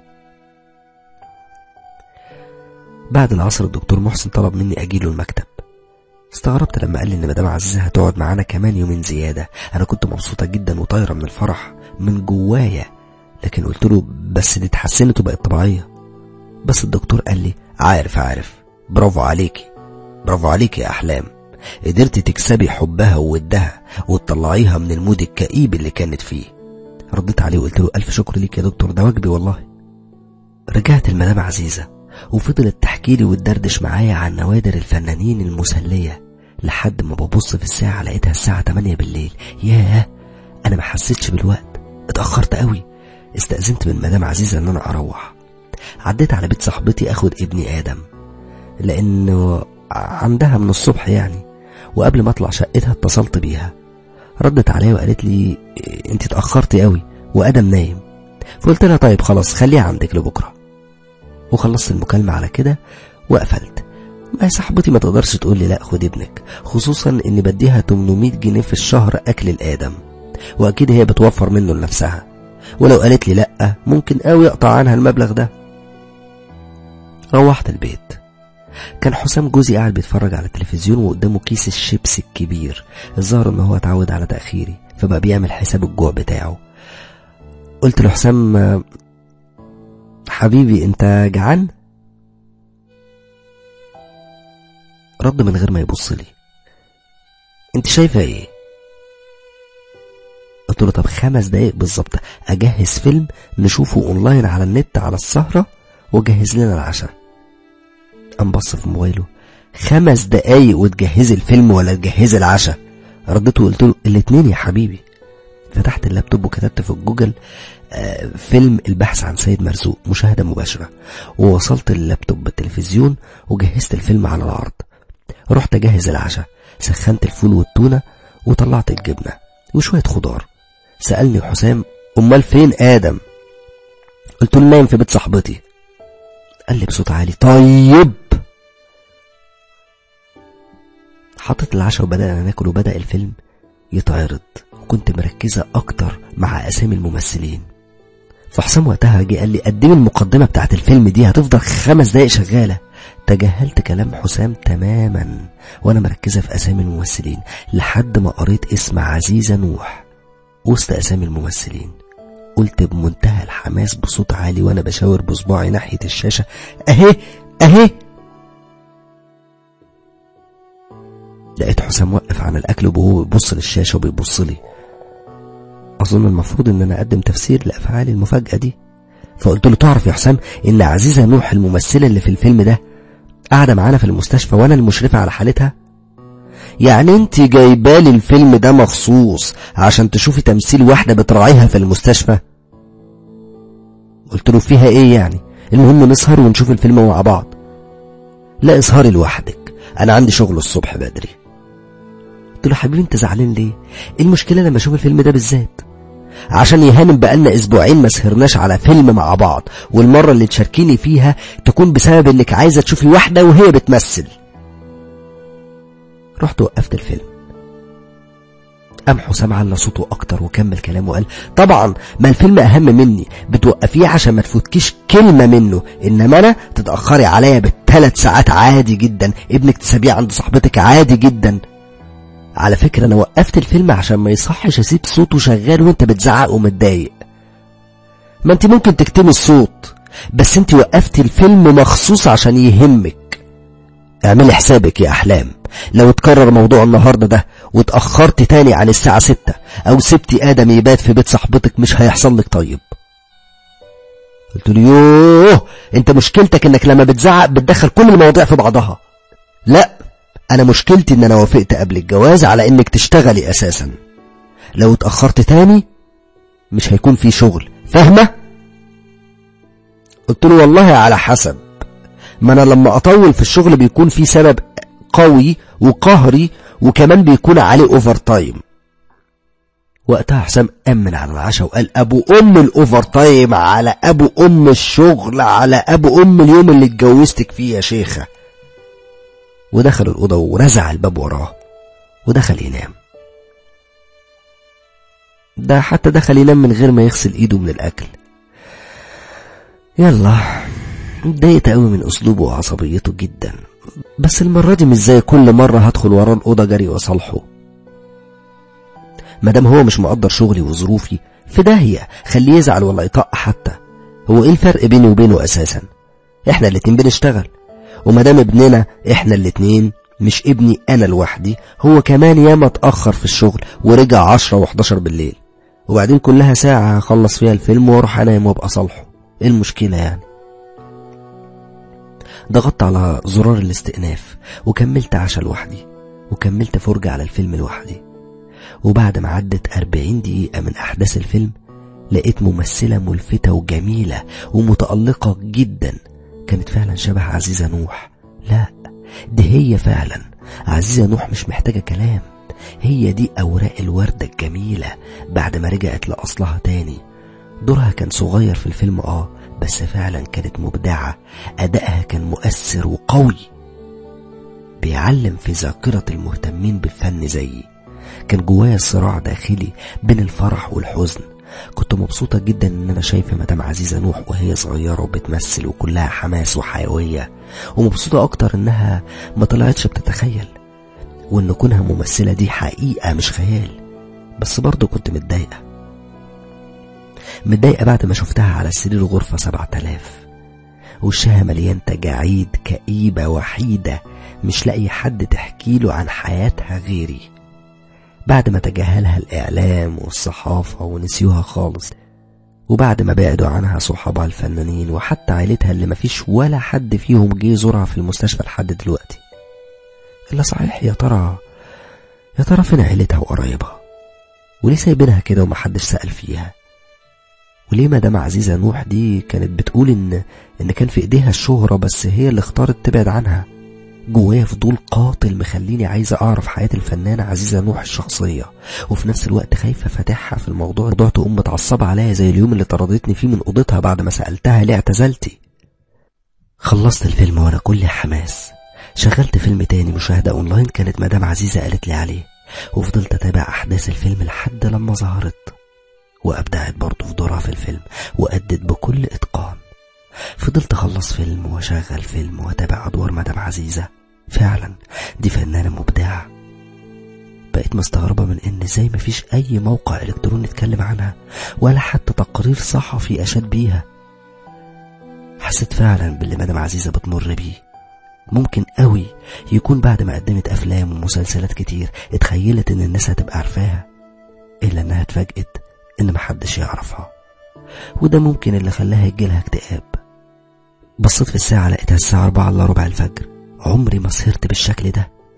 بعد العصر الدكتور محسن طلب مني اجيله المكتب استغربت لما قال لي ان مدام عزيزة هتقعد معانا كمان يومين زيادة انا كنت مبسوطة جدا وطايرة من الفرح من جوايا لكن قلت له بس دي اتحسنت وبقت طبيعية بس الدكتور قال لي عارف عارف برافو عليكي برافو عليكي يا أحلام قدرتي تكسبي حبها وودها وتطلعيها من المود الكئيب اللي كانت فيه رديت عليه وقلت له ألف شكر ليك يا دكتور ده واجبي والله رجعت المدام عزيزة وفضلت تحكي لي وتدردش معايا عن نوادر الفنانين المسلية لحد ما ببص في الساعة لقيتها الساعة 8 بالليل ياه أنا ما حسيتش بالوقت اتأخرت قوي استأذنت من مدام عزيزة إن أنا أروح عديت على بيت صاحبتي اخد ابني ادم لانه عندها من الصبح يعني وقبل ما اطلع شقتها اتصلت بيها ردت عليا وقالت لي انت اتاخرتي قوي وادم نايم فقلت لها طيب خلاص خليها عندك لبكره وخلصت المكالمه على كده وقفلت ما صاحبتي ما تقدرش تقول لي لا خد ابنك خصوصا اني بديها 800 جنيه في الشهر اكل الادم واكيد هي بتوفر منه لنفسها ولو قالت لي لا ممكن قوي اقطع عنها المبلغ ده روحت البيت كان حسام جوزي قاعد بيتفرج على التلفزيون وقدامه كيس الشيبس الكبير الظاهر ان هو اتعود على تأخيري فبقى بيعمل حساب الجوع بتاعه قلت له حسام حبيبي انت جعان رد من غير ما يبص لي انت شايفه ايه قلت له طب خمس دقايق بالظبط اجهز فيلم نشوفه اونلاين على النت على السهره وجهز لنا العشاء قام بص في موبايله خمس دقايق وتجهزي الفيلم ولا تجهزي العشاء رديت وقلت له الاتنين يا حبيبي فتحت اللابتوب وكتبت في جوجل آه فيلم البحث عن سيد مرزوق مشاهدة مباشرة ووصلت اللابتوب بالتلفزيون وجهزت الفيلم على العرض رحت اجهز العشاء سخنت الفول والتونة وطلعت الجبنة وشوية خضار سألني حسام امال فين ادم قلت له نايم في بيت صاحبتي قال لي بصوت عالي طيب حطيت العشاء وبدأنا ناكل وبدأ الفيلم يتعرض وكنت مركزة أكتر مع أسامي الممثلين فحسام وقتها جه قال لي قدمي المقدمة بتاعت الفيلم دي هتفضل خمس دقايق شغالة تجاهلت كلام حسام تماما وأنا مركزة في أسامي الممثلين لحد ما قريت اسم عزيزة نوح وسط أسامي الممثلين قلت بمنتهى الحماس بصوت عالي وانا بشاور بصباعي ناحية الشاشة اهي اهي لقيت حسام وقف عن الاكل وهو بيبص للشاشة وبيبص لي اظن المفروض ان انا اقدم تفسير لافعالي المفاجأة دي فقلت له تعرف يا حسام ان عزيزة نوح الممثلة اللي في الفيلم ده قاعدة معانا في المستشفى وانا المشرفة على حالتها يعني انت جايبالي الفيلم ده مخصوص عشان تشوفي تمثيل واحدة بتراعيها في المستشفى قلت له فيها ايه يعني المهم نسهر ونشوف الفيلم مع بعض لا اسهري لوحدك انا عندي شغل الصبح بدري قلت له حبيبي انت زعلان ليه ايه المشكلة لما اشوف الفيلم ده بالذات عشان يهانم بقالنا اسبوعين ما سهرناش على فيلم مع بعض والمرة اللي تشاركيني فيها تكون بسبب انك عايزة تشوفي واحدة وهي بتمثل رحت وقفت الفيلم قام حسام على صوته اكتر وكمل كلامه وقال طبعا ما الفيلم اهم مني بتوقفيه عشان ما تفوتكيش كلمة منه انما انا تتأخري عليا بالثلاث ساعات عادي جدا ابنك تسابيه عند صاحبتك عادي جدا على فكرة انا وقفت الفيلم عشان ما يصحش اسيب صوته شغال وانت بتزعق ومتضايق ما انت ممكن تكتمي الصوت بس انت وقفت الفيلم مخصوص عشان يهمك اعملي حسابك يا احلام لو اتكرر موضوع النهاردة ده واتأخرت تاني عن الساعة ستة او سبتي ادم يبات في بيت صاحبتك مش هيحصل لك طيب قلت له يوه انت مشكلتك انك لما بتزعق بتدخل كل المواضيع في بعضها لا انا مشكلتي ان انا وافقت قبل الجواز على انك تشتغلي اساسا لو اتأخرت تاني مش هيكون في شغل فاهمة قلت له والله على حسب ما انا لما اطول في الشغل بيكون في سبب قوي وقهري وكمان بيكون عليه اوفر تايم وقتها حسام امن على العشاء وقال ابو ام الاوفر تايم على ابو ام الشغل على ابو ام اليوم اللي اتجوزتك فيه يا شيخه ودخل الأوضة ورزع الباب وراه ودخل ينام ده حتى دخل ينام من غير ما يغسل ايده من الأكل يلا اتضايقت قوي من أسلوبه وعصبيته جدا بس المرة دي مش زي كل مرة هدخل وراه الأوضة جري وأصالحه مادام هو مش مقدر شغلي وظروفي في داهية خليه يزعل ولا يطق حتى هو ايه الفرق بيني وبينه أساسا احنا الاتنين بنشتغل ومدام ابننا احنا الاتنين مش ابني انا لوحدي هو كمان ياما اتأخر في الشغل ورجع عشرة وحداشر بالليل وبعدين كلها ساعة هخلص فيها الفيلم واروح انام وابقى صالحه ايه المشكلة يعني ضغطت على زرار الاستئناف وكملت عشاء لوحدي وكملت فرجة على الفيلم لوحدي وبعد ما عدت أربعين دقيقة من أحداث الفيلم لقيت ممثلة ملفتة وجميلة ومتألقة جدا كانت فعلا شبه عزيزة نوح لا دي هي فعلا عزيزة نوح مش محتاجة كلام هي دي أوراق الوردة الجميلة بعد ما رجعت لأصلها تاني دورها كان صغير في الفيلم آه بس فعلا كانت مبدعة أدائها كان مؤثر وقوي بيعلم في ذاكرة المهتمين بالفن زيي كان جوايا صراع داخلي بين الفرح والحزن كنت مبسوطة جدا ان انا شايفة مدام عزيزة نوح وهي صغيرة وبتمثل وكلها حماس وحيوية ومبسوطة اكتر انها ما طلعتش بتتخيل وان كونها ممثلة دي حقيقة مش خيال بس برضه كنت متضايقة متضايقة بعد ما شفتها على سرير غرفة سبعة آلاف وشها مليان تجاعيد كئيبة وحيدة مش لاقي حد تحكيله عن حياتها غيري بعد ما تجاهلها الإعلام والصحافة ونسيوها خالص وبعد ما بعدوا عنها صحابها الفنانين وحتى عيلتها اللي مفيش ولا حد فيهم جه يزورها في المستشفى لحد دلوقتي إلا صحيح يا ترى يا ترى فين عيلتها وقرايبها وليه سايبينها كده ومحدش سأل فيها وليه مدام عزيزة نوح دي كانت بتقول إن إن كان في إيديها الشهرة بس هي اللي اختارت تبعد عنها جوايا فضول قاتل مخليني عايزة أعرف حياة الفنانة عزيزة نوح الشخصية وفي نفس الوقت خايفة فاتحها في الموضوع موضوع تقوم متعصبة عليا زي اليوم اللي طردتني فيه من أوضتها بعد ما سألتها ليه اعتزلتي خلصت الفيلم وأنا كل حماس شغلت فيلم تاني مشاهدة أونلاين كانت مدام عزيزة قالت لي عليه وفضلت أتابع أحداث الفيلم لحد لما ظهرت وأبدعت برضه في دورها في الفيلم وأدت بكل إتقان فضلت أخلص فيلم وأشغل فيلم وأتابع أدوار مدام عزيزة فعلا دي فنانة مبدعة بقيت مستغربة من إن زي مفيش أي موقع إلكتروني اتكلم عنها ولا حتى تقرير صحفي أشاد بيها حسيت فعلا باللي مدام عزيزة بتمر بيه ممكن قوي يكون بعد ما قدمت أفلام ومسلسلات كتير اتخيلت إن الناس هتبقى عارفاها إلا إنها اتفاجئت إن محدش يعرفها وده ممكن اللي خلاها يجيلها اكتئاب بصيت في الساعة لقيتها الساعة أربعة إلا ربع الفجر عمري ما سهرت بالشكل ده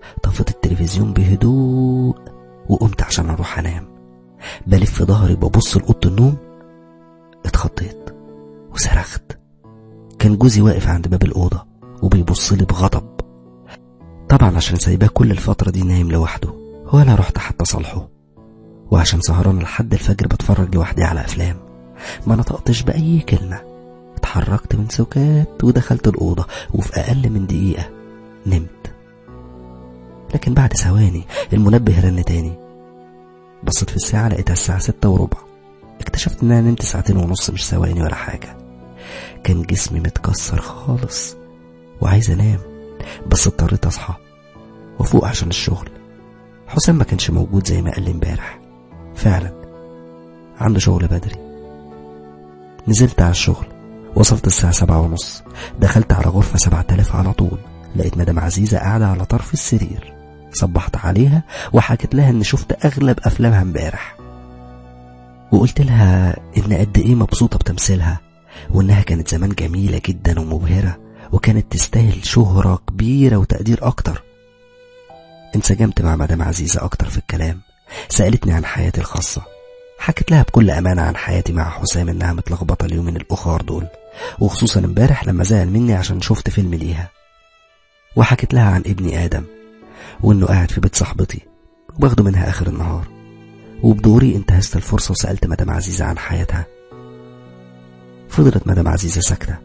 طفت التلفزيون بهدوء وقمت عشان اروح انام بلف ظهري ببص لأوضة النوم اتخضيت وصرخت كان جوزي واقف عند باب الأوضة وبيبص لي بغضب طبعا عشان سايباه كل الفترة دي نايم لوحده وأنا رحت حتى صالحه وعشان سهران لحد الفجر بتفرج لوحدي على أفلام ما نطقتش بأي كلمة اتحركت من سكات ودخلت الأوضة وفي أقل من دقيقة نمت لكن بعد ثواني المنبه رن تاني بصيت في الساعة لقيتها الساعة ستة وربع اكتشفت ان انا نمت ساعتين ونص مش ثواني ولا حاجة كان جسمي متكسر خالص وعايز انام بس اضطريت اصحى وافوق عشان الشغل حسام ما كانش موجود زي ما قال لي امبارح فعلا عنده شغل بدري نزلت على الشغل وصلت الساعة سبعة ونص دخلت على غرفة سبعة آلاف على طول لقيت مدام عزيزة قاعدة على طرف السرير صبحت عليها وحكت لها ان شفت اغلب افلامها امبارح وقلت لها ان قد ايه مبسوطة بتمثيلها وانها كانت زمان جميلة جدا ومبهرة وكانت تستاهل شهرة كبيرة وتقدير اكتر انسجمت مع مدام عزيزة اكتر في الكلام سألتني عن حياتي الخاصة حكت لها بكل أمانة عن حياتي مع حسام إنها متلخبطة اليومين الأخر دول وخصوصا امبارح لما زعل مني عشان شفت فيلم ليها وحكت لها عن ابني آدم وإنه قاعد في بيت صاحبتي وباخده منها آخر النهار وبدوري انتهزت الفرصة وسألت مدام عزيزة عن حياتها فضلت مدام عزيزة ساكتة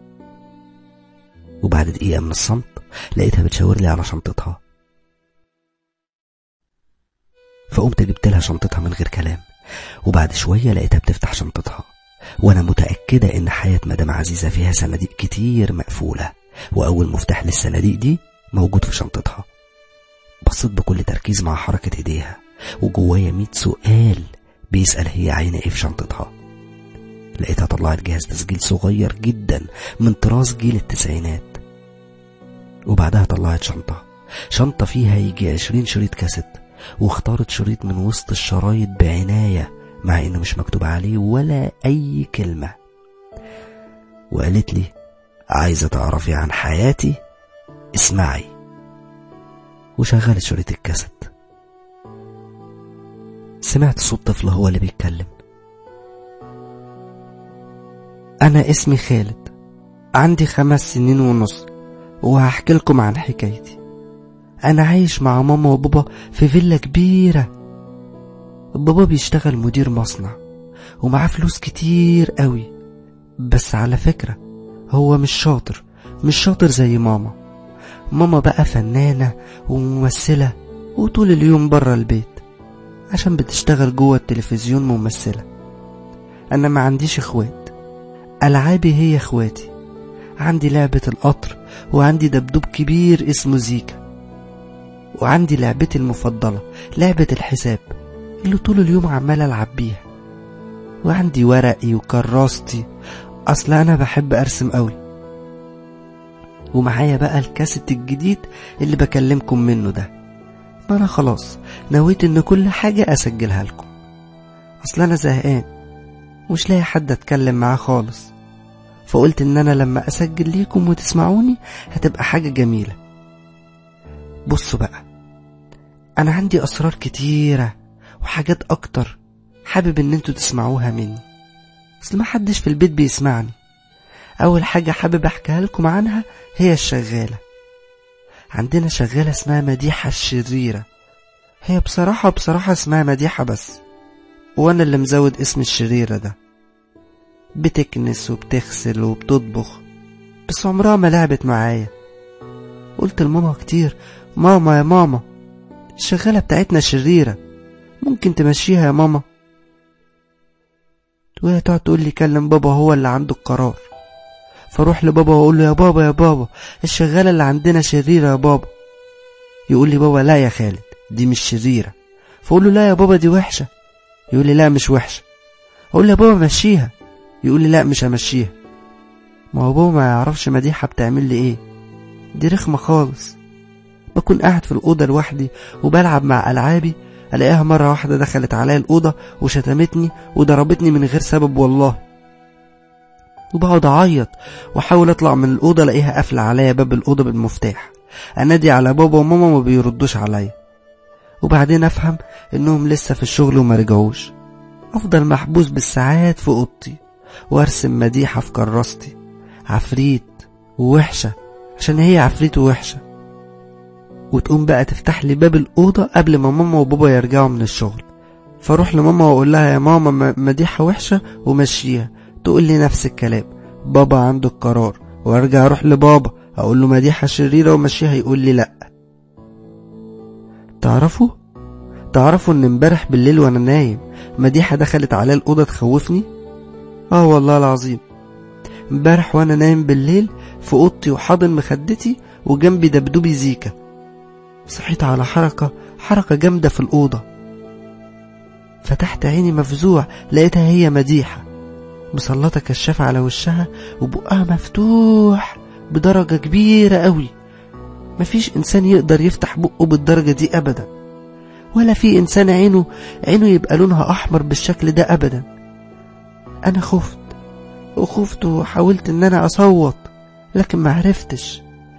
وبعد دقيقة من الصمت لقيتها بتشاور لي على شنطتها فقمت جبت لها شنطتها من غير كلام وبعد شوية لقيتها بتفتح شنطتها وأنا متأكدة إن حياة مدام عزيزة فيها صناديق كتير مقفولة وأول مفتاح للصناديق دي موجود في شنطتها بصيت بكل تركيز مع حركة إيديها وجوايا ميت سؤال بيسأل هي عاينة إيه في شنطتها لقيتها طلعت جهاز تسجيل صغير جدا من طراز جيل التسعينات وبعدها طلعت شنطة شنطة فيها يجي عشرين شريط كاسيت واختارت شريط من وسط الشرايط بعناية مع انه مش مكتوب عليه ولا اي كلمة وقالت لي عايزة تعرفي عن حياتي اسمعي وشغلت شريط الكاسيت سمعت صوت طفل هو اللي بيتكلم أنا اسمي خالد عندي خمس سنين ونص وهحكي لكم عن حكايتي أنا عايش مع ماما وبابا في فيلا كبيرة بابا بيشتغل مدير مصنع ومعاه فلوس كتير قوي بس على فكرة هو مش شاطر مش شاطر زي ماما ماما بقى فنانة وممثلة وطول اليوم برا البيت عشان بتشتغل جوه التلفزيون ممثلة أنا ما عنديش اخوات ألعابي هي اخواتي عندي لعبة القطر وعندي دبدوب كبير اسمه زيكا وعندي لعبتي المفضلة لعبة الحساب اللي طول اليوم عمال ألعب بيها وعندي ورقي وكراستي أصل أنا بحب أرسم أوي ومعايا بقى الكاسيت الجديد اللي بكلمكم منه ده ما أنا خلاص نويت إن كل حاجة أسجلها لكم أصل أنا زهقان مش لاقي حد أتكلم معاه خالص فقلت إن أنا لما أسجل ليكم وتسمعوني هتبقى حاجة جميلة بصوا بقى أنا عندي أسرار كتيرة وحاجات أكتر حابب إن انتوا تسمعوها مني أصل ما حدش في البيت بيسمعني أول حاجة حابب أحكيها لكم عنها هي الشغالة عندنا شغالة اسمها مديحة الشريرة هي بصراحة بصراحة اسمها مديحة بس وأنا اللي مزود اسم الشريرة ده بتكنس وبتغسل وبتطبخ بس عمرها ما لعبت معايا قلت لماما كتير ماما يا ماما الشغالة بتاعتنا شريرة ممكن تمشيها يا ماما وهي تقعد تقول لي كلم بابا هو اللي عنده القرار فاروح لبابا واقول له يا بابا يا بابا الشغالة اللي عندنا شريرة يا بابا يقول لي بابا لا يا خالد دي مش شريرة فاقول له لا يا بابا دي وحشة يقول لي لا مش وحشة اقول له يا بابا مشيها يقول لي لا مش همشيها ما هو بابا ما يعرفش مديحة بتعمل لي ايه دي رخمة خالص بكون قاعد في الأوضة لوحدي وبلعب مع ألعابي ألاقيها مرة واحدة دخلت عليا الأوضة وشتمتني وضربتني من غير سبب والله وبقعد أعيط وأحاول أطلع من الأوضة ألاقيها قافلة عليا باب الأوضة بالمفتاح انادي على بابا وماما ما بيردوش عليا وبعدين افهم انهم لسه في الشغل وما رجعوش افضل محبوس بالساعات في اوضتي وارسم مديحة في كراستي عفريت ووحشة عشان هي عفريت ووحشة وتقوم بقى تفتح لي باب الأوضة قبل ما ماما وبابا يرجعوا من الشغل فاروح لماما واقول لها يا ماما مديحة وحشة ومشيها تقول لي نفس الكلام بابا عنده القرار وارجع اروح لبابا اقول له مديحة شريرة ومشيها يقول لي لا تعرفوا تعرفوا ان امبارح بالليل وانا نايم مديحة دخلت على الأوضة تخوفني اه والله العظيم امبارح وانا نايم بالليل في اوضتي وحاضن مخدتي وجنبي دبدوبي زيكا صحيت على حركة حركة جامدة في الأوضة فتحت عيني مفزوع لقيتها هي مديحة مسلطة كشافة على وشها وبقها مفتوح بدرجة كبيرة قوي مفيش إنسان يقدر يفتح بقه بالدرجة دي أبدا ولا في إنسان عينه عينه يبقى لونها أحمر بالشكل ده أبدا أنا خفت وخفت وحاولت إن أنا أصوت لكن معرفتش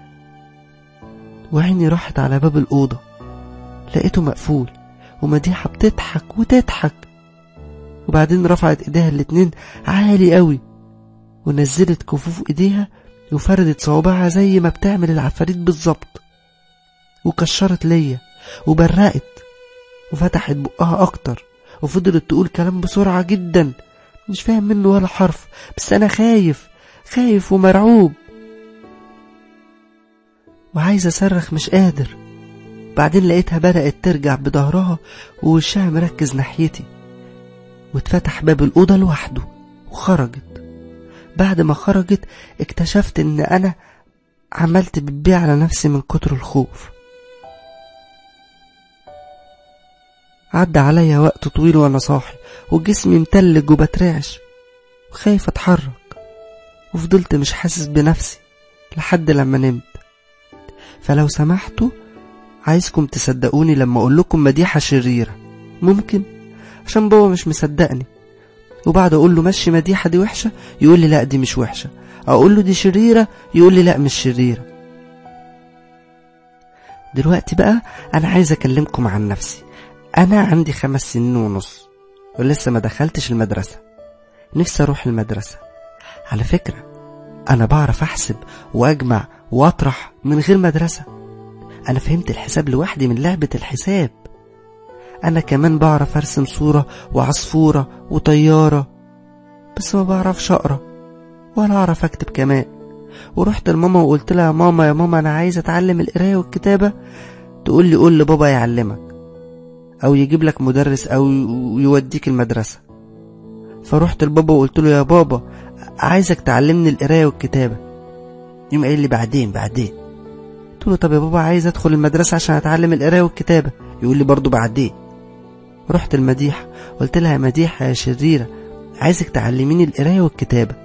وعيني راحت على باب الأوضة لقيته مقفول ومديحة بتضحك وتضحك وبعدين رفعت ايديها الاتنين عالي قوي ونزلت كفوف ايديها وفردت صوابعها زي ما بتعمل العفاريت بالظبط وكشرت ليا وبرقت وفتحت بقها اكتر وفضلت تقول كلام بسرعة جدا مش فاهم منه ولا حرف بس انا خايف خايف ومرعوب وعايز اصرخ مش قادر بعدين لقيتها بدأت ترجع بظهرها ووشها مركز ناحيتي واتفتح باب الأوضة لوحده وخرجت بعد ما خرجت اكتشفت ان انا عملت بتبيع على نفسي من كتر الخوف عدى عليا وقت طويل وانا صاحي وجسمي متلج وبترعش وخايف اتحرك وفضلت مش حاسس بنفسي لحد لما نمت فلو سمحتوا عايزكم تصدقوني لما اقول لكم مديحة شريرة ممكن عشان بابا مش مصدقني وبعد اقول له مشي مديحة دي وحشة يقول لي لا دي مش وحشة اقول له دي شريرة يقول لي لا مش شريرة دلوقتي بقى انا عايز اكلمكم عن نفسي انا عندي خمس سنين ونص ولسه ما دخلتش المدرسة نفسي اروح المدرسة على فكرة انا بعرف احسب واجمع واطرح من غير مدرسة انا فهمت الحساب لوحدي من لعبة الحساب انا كمان بعرف ارسم صورة وعصفورة وطيارة بس ما بعرفش اقرا ولا اعرف اكتب كمان ورحت لماما وقلت لها يا ماما يا ماما انا عايز اتعلم القرايه والكتابه تقول لي قول لبابا يعلمك او يجيب لك مدرس او يوديك المدرسه فرحت لبابا وقلت له يا بابا عايزك تعلمني القرايه والكتابه يوم قايل لي بعدين بعدين قلت له طب يا بابا عايز ادخل المدرسه عشان اتعلم القرايه والكتابه يقول لي برضو بعدين رحت المديحة قلت لها يا مديحة يا شريرة عايزك تعلميني القراية والكتابة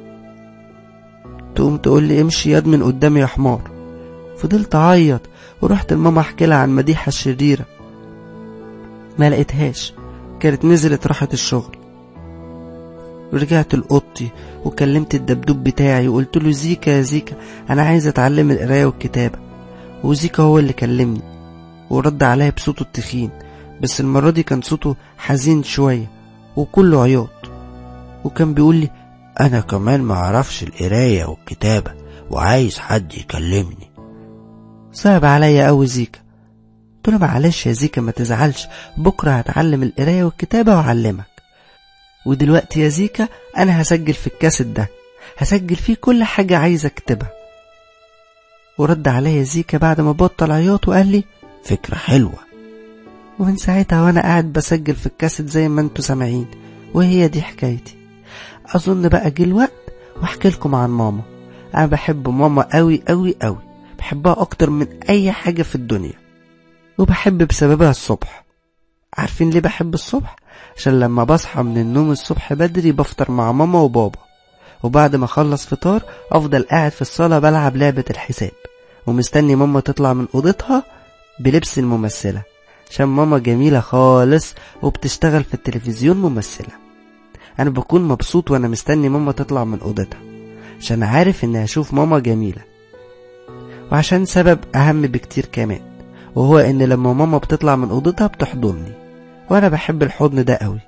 تقوم تقول لي امشي يد من قدامي يا حمار فضلت اعيط ورحت لماما احكي لها عن مديحة الشريرة ما لقيتهاش كانت نزلت راحت الشغل ورجعت لأوضتي وكلمت الدبدوب بتاعي وقلت له زيكا يا زيكا أنا عايز أتعلم القراية والكتابة وزيكا هو اللي كلمني ورد عليا بصوته التخين بس المرة دي كان صوته حزين شوية وكله عياط وكان بيقول لي أنا كمان ما أعرفش القراية والكتابة وعايز حد يكلمني صعب عليا أوي زيكا قلت له معلش يا زيكا ما تزعلش بكرة هتعلم القراية والكتابة وأعلمك ودلوقتي يا زيكا أنا هسجل في الكاسيت ده هسجل فيه كل حاجة عايز أكتبها ورد عليا زيكا بعد ما بطل عياط وقال لي فكرة حلوة ومن ساعتها وانا قاعد بسجل في الكاسيت زي ما انتوا سامعين وهي دي حكايتي اظن بقى جه الوقت واحكي لكم عن ماما انا بحب ماما قوي قوي قوي بحبها اكتر من اي حاجه في الدنيا وبحب بسببها الصبح عارفين ليه بحب الصبح عشان لما بصحى من النوم الصبح بدري بفطر مع ماما وبابا وبعد ما اخلص فطار افضل قاعد في الصاله بلعب لعبه الحساب ومستني ماما تطلع من اوضتها بلبس الممثله عشان ماما جميلة خالص وبتشتغل في التلفزيون ممثلة أنا بكون مبسوط وأنا مستني ماما تطلع من أوضتها عشان عارف إني هشوف ماما جميلة وعشان سبب أهم بكتير كمان وهو إن لما ماما بتطلع من أوضتها بتحضني وأنا بحب الحضن ده قوي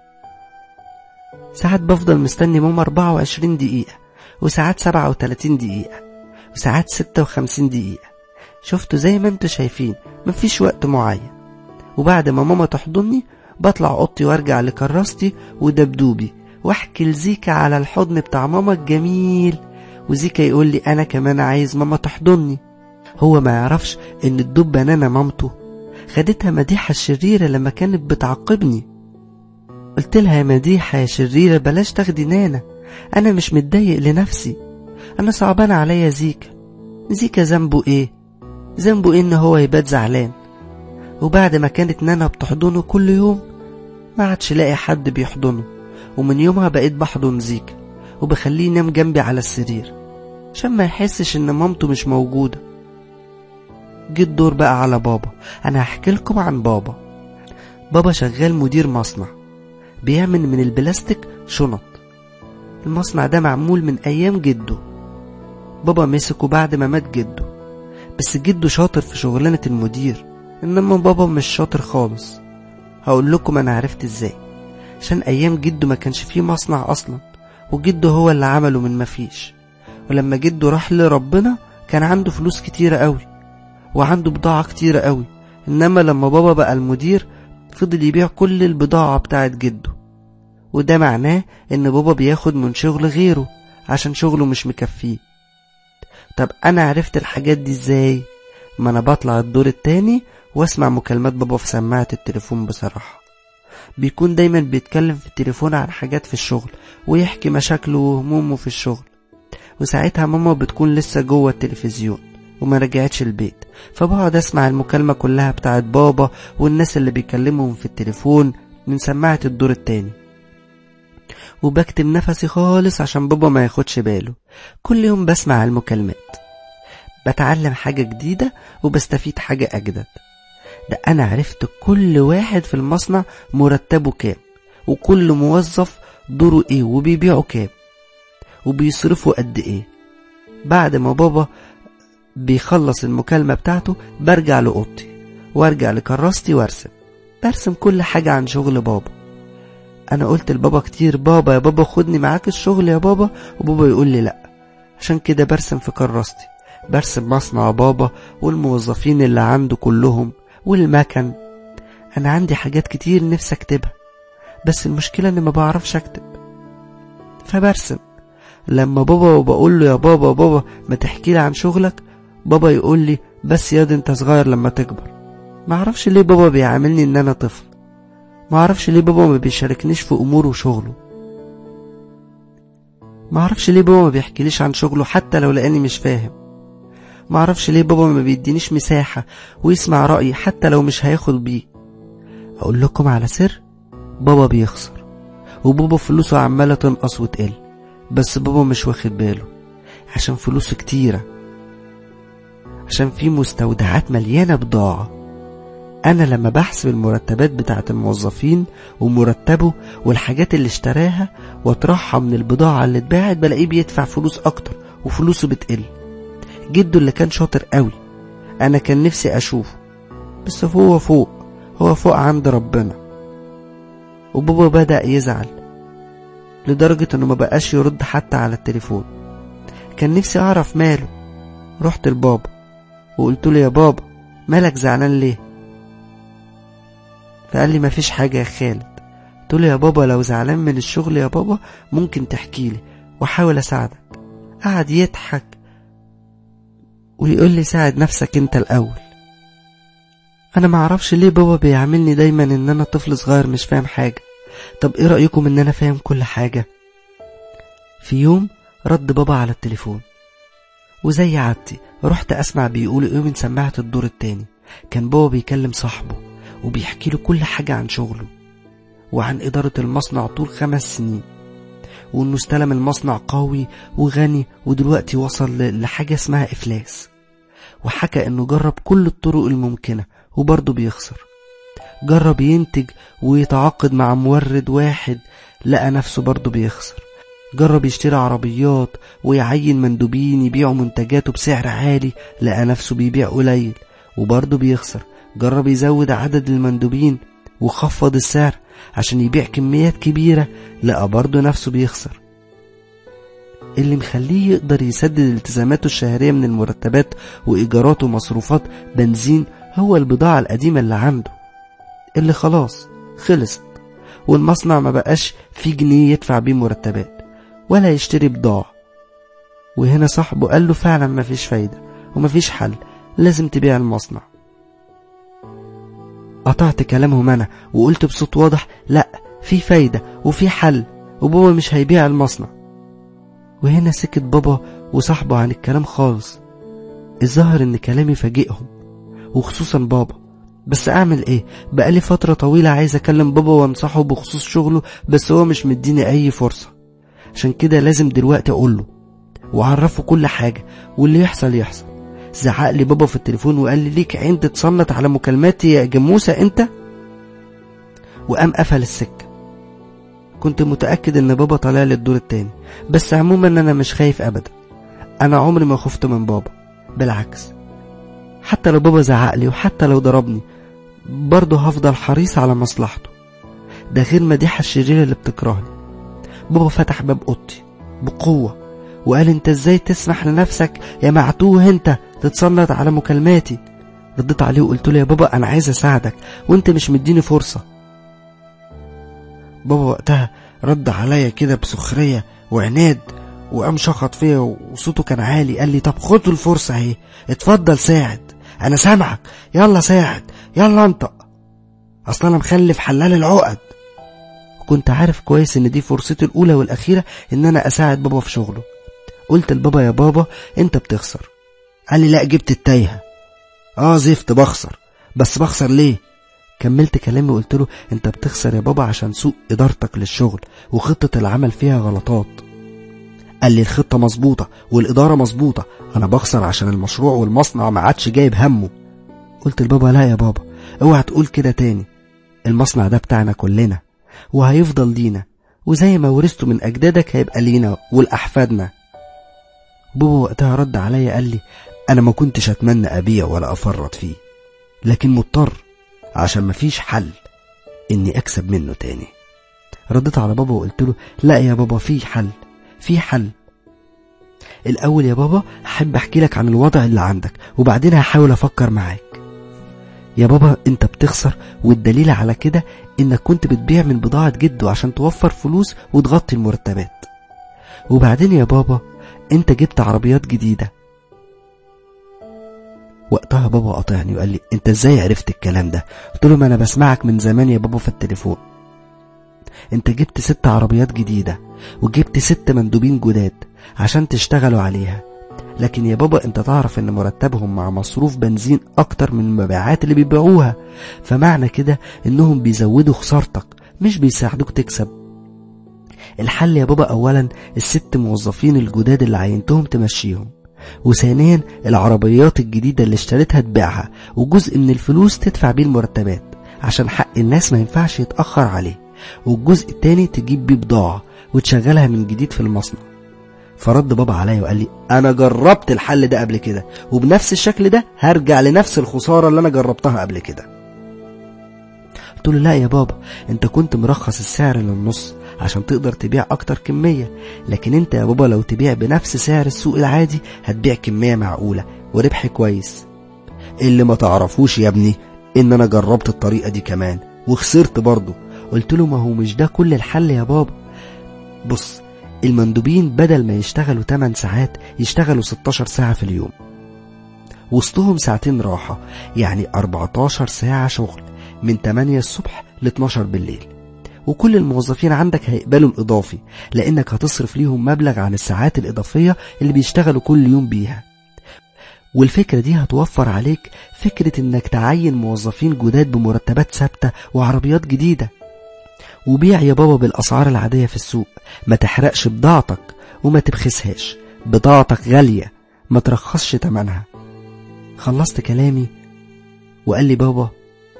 ساعات بفضل مستني ماما 24 دقيقة وساعات 37 دقيقة وساعات 56 دقيقة شفتوا زي ما انتوا شايفين مفيش وقت معين وبعد ما ماما تحضني بطلع اوضتي وارجع لكراستي ودبدوبي واحكي لزيكا على الحضن بتاع ماما الجميل وزيكا يقول لي انا كمان عايز ماما تحضني هو ما يعرفش ان الدب بنانا مامته خدتها مديحة الشريرة لما كانت بتعاقبني قلت لها يا مديحة يا شريرة بلاش تاخدي نانا انا مش متضايق لنفسي انا صعبان عليا زيكا زيكا ذنبه ايه ذنبه إيه ان هو يبات زعلان وبعد ما كانت نانا بتحضنه كل يوم ما عادش لاقي حد بيحضنه ومن يومها بقيت بحضن زيكا وبخليه ينام جنبي على السرير عشان ما يحسش ان مامته مش موجودة جه الدور بقى على بابا انا هحكي لكم عن بابا بابا شغال مدير مصنع بيعمل من البلاستيك شنط المصنع ده معمول من ايام جده بابا مسكه بعد ما مات جده بس جده شاطر في شغلانة المدير انما بابا مش شاطر خالص هقول لكم انا عرفت ازاي عشان ايام جده ما كانش فيه مصنع اصلا وجده هو اللي عمله من مفيش ولما جده راح لربنا كان عنده فلوس كتيرة قوي وعنده بضاعة كتيرة قوي انما لما بابا بقى المدير فضل يبيع كل البضاعة بتاعت جده وده معناه ان بابا بياخد من شغل غيره عشان شغله مش مكفيه طب انا عرفت الحاجات دي ازاي ما انا بطلع الدور التاني واسمع مكالمات بابا في سماعة التليفون بصراحة بيكون دايما بيتكلم في التليفون عن حاجات في الشغل ويحكي مشاكله وهمومه في الشغل وساعتها ماما بتكون لسه جوه التلفزيون وما رجعتش البيت فبقعد اسمع المكالمة كلها بتاعت بابا والناس اللي بيكلمهم في التليفون من سماعة الدور التاني وبكتم نفسي خالص عشان بابا ما ياخدش باله كل يوم بسمع المكالمات بتعلم حاجة جديدة وبستفيد حاجة أجدد ده أنا عرفت كل واحد في المصنع مرتبه كام وكل موظف دوره إيه وبيبيعوا كام وبيصرفوا قد إيه بعد ما بابا بيخلص المكالمة بتاعته برجع لأوضتي وارجع لكراستي وارسم برسم كل حاجة عن شغل بابا انا قلت لبابا كتير بابا يا بابا خدني معاك الشغل يا بابا وبابا يقول لي لا عشان كده برسم في كراستي برسم مصنع بابا والموظفين اللي عنده كلهم والمكن انا عندي حاجات كتير نفسي اكتبها بس المشكلة اني ما بعرفش اكتب فبرسم لما بابا بقول له يا بابا بابا ما تحكي لي عن شغلك بابا يقول لي بس ياض انت صغير لما تكبر ما اعرفش ليه بابا بيعاملني ان انا طفل ما اعرفش ليه بابا ما بيشاركنيش في اموره وشغله ما اعرفش ليه بابا ما بيحكيليش عن شغله حتى لو لاني مش فاهم ما اعرفش ليه بابا ما بيدينيش مساحة ويسمع رأيي حتى لو مش هياخد بيه اقول لكم على سر بابا بيخسر وبابا فلوسه عمالة تنقص وتقل بس بابا مش واخد باله عشان فلوسه كتيرة عشان في مستودعات مليانة بضاعة أنا لما بحسب المرتبات بتاعة الموظفين ومرتبه والحاجات اللي اشتراها واطرحها من البضاعة اللي اتباعت بلاقيه بيدفع فلوس أكتر وفلوسه بتقل جده اللي كان شاطر قوي أنا كان نفسي أشوفه بس هو فوق هو فوق عند ربنا وبابا بدأ يزعل لدرجة انه ما بقاش يرد حتى على التليفون كان نفسي اعرف ماله رحت لبابا وقلت له يا بابا مالك زعلان ليه فقال لي مفيش حاجة يا خالد قلت له يا بابا لو زعلان من الشغل يا بابا ممكن تحكي لي واحاول اساعدك قعد يضحك ويقول لي ساعد نفسك انت الاول انا ما اعرفش ليه بابا بيعاملني دايما ان انا طفل صغير مش فاهم حاجه طب ايه رايكم ان انا فاهم كل حاجه في يوم رد بابا على التليفون وزي عادتي رحت اسمع بيقولوا ايه من سماعه الدور التاني كان بابا بيكلم صاحبه وبيحكي له كل حاجه عن شغله وعن اداره المصنع طول خمس سنين وانه استلم المصنع قوي وغني ودلوقتي وصل ل- لحاجه اسمها افلاس وحكى انه جرب كل الطرق الممكنه وبرضه بيخسر جرب ينتج ويتعاقد مع مورد واحد لقى نفسه برضه بيخسر جرب يشتري عربيات ويعين مندوبين يبيعوا منتجاته بسعر عالي لقى نفسه بيبيع قليل وبرضه بيخسر جرب يزود عدد المندوبين وخفض السعر عشان يبيع كميات كبيرة لقى برضه نفسه بيخسر اللي مخليه يقدر يسدد التزاماته الشهرية من المرتبات وإيجارات ومصروفات بنزين هو البضاعة القديمة اللي عنده اللي خلاص خلصت والمصنع ما بقاش فيه جنيه يدفع بيه مرتبات ولا يشتري بضاعة وهنا صاحبه قال له فعلا مفيش فايدة ومفيش حل لازم تبيع المصنع قطعت كلامهم أنا وقلت بصوت واضح لأ في فايدة وفي حل وبابا مش هيبيع المصنع وهنا سكت بابا وصاحبه عن الكلام خالص الظاهر ان كلامي فاجئهم وخصوصا بابا بس اعمل ايه بقالي فترة طويلة عايز اكلم بابا وانصحه بخصوص شغله بس هو مش مديني اي فرصة عشان كده لازم دلوقتي اقوله واعرفه كل حاجة واللي يحصل يحصل زعق لي بابا في التليفون وقال لي ليك عين تتصنت على مكالماتي يا جموسة انت وقام قفل السكة كنت متأكد ان بابا طالع لي الدور التاني بس عموما انا مش خايف ابدا انا عمري ما خفت من بابا بالعكس حتى لو بابا زعق لي وحتى لو ضربني برضه هفضل حريص على مصلحته ده غير مديحة الشريرة اللي بتكرهني بابا فتح باب اوضتي بقوة وقال انت ازاي تسمح لنفسك يا معتوه انت تتصنت على مكالماتي رديت عليه وقلت له يا بابا انا عايز اساعدك وانت مش مديني فرصة بابا وقتها رد عليا كده بسخرية وعناد وقام شخط فيا وصوته كان عالي قال لي طب خد الفرصة اهي اتفضل ساعد انا سامعك يلا ساعد يلا انطق اصل انا مخلف حلال العقد وكنت عارف كويس ان دي فرصتي الاولى والاخيرة ان انا اساعد بابا في شغله قلت لبابا يا بابا انت بتخسر قال لي لا جبت التايهة اه زفت بخسر بس بخسر ليه كملت كلامي وقلت له انت بتخسر يا بابا عشان سوء ادارتك للشغل وخطة العمل فيها غلطات قال لي الخطة مظبوطة والإدارة مظبوطة أنا بخسر عشان المشروع والمصنع ما عادش جايب همه قلت لبابا لا يا بابا اوعى تقول كده تاني المصنع ده بتاعنا كلنا وهيفضل لينا وزي ما ورثته من أجدادك هيبقى لينا ولأحفادنا بابا وقتها رد عليا قال لي أنا ما كنتش أتمنى أبيع ولا أفرط فيه لكن مضطر عشان مفيش حل إني أكسب منه تاني رديت على بابا وقلت له لا يا بابا في حل في حل الأول يا بابا أحب أحكي لك عن الوضع اللي عندك وبعدين هحاول أفكر معاك يا بابا أنت بتخسر والدليل على كده إنك كنت بتبيع من بضاعة جده عشان توفر فلوس وتغطي المرتبات وبعدين يا بابا أنت جبت عربيات جديدة وقتها بابا قاطعني وقال لي انت ازاي عرفت الكلام ده قلت له ما انا بسمعك من زمان يا بابا في التليفون انت جبت ست عربيات جديدة وجبت ست مندوبين جداد عشان تشتغلوا عليها لكن يا بابا انت تعرف ان مرتبهم مع مصروف بنزين اكتر من المبيعات اللي بيبيعوها فمعنى كده انهم بيزودوا خسارتك مش بيساعدوك تكسب الحل يا بابا اولا الست موظفين الجداد اللي عينتهم تمشيهم وثانيا العربيات الجديدة اللي اشتريتها تبيعها وجزء من الفلوس تدفع بيه المرتبات عشان حق الناس ما ينفعش يتأخر عليه والجزء التاني تجيب بيه بضاعة وتشغلها من جديد في المصنع فرد بابا عليا وقال لي انا جربت الحل ده قبل كده وبنفس الشكل ده هرجع لنفس الخسارة اللي انا جربتها قبل كده قلت له لا يا بابا انت كنت مرخص السعر للنص عشان تقدر تبيع اكتر كمية لكن انت يا بابا لو تبيع بنفس سعر السوق العادي هتبيع كمية معقولة وربح كويس اللي ما تعرفوش يا ابني ان انا جربت الطريقة دي كمان وخسرت برضه قلت له ما هو مش ده كل الحل يا بابا بص المندوبين بدل ما يشتغلوا 8 ساعات يشتغلوا 16 ساعة في اليوم وسطهم ساعتين راحة يعني 14 ساعة شغل من 8 الصبح ل 12 بالليل وكل الموظفين عندك هيقبلوا الإضافي لأنك هتصرف ليهم مبلغ عن الساعات الإضافية اللي بيشتغلوا كل يوم بيها والفكرة دي هتوفر عليك فكرة انك تعين موظفين جداد بمرتبات ثابتة وعربيات جديدة وبيع يا بابا بالأسعار العادية في السوق ما تحرقش بضاعتك وما تبخسهاش بضاعتك غالية ما ترخصش تمنها خلصت كلامي وقال لي بابا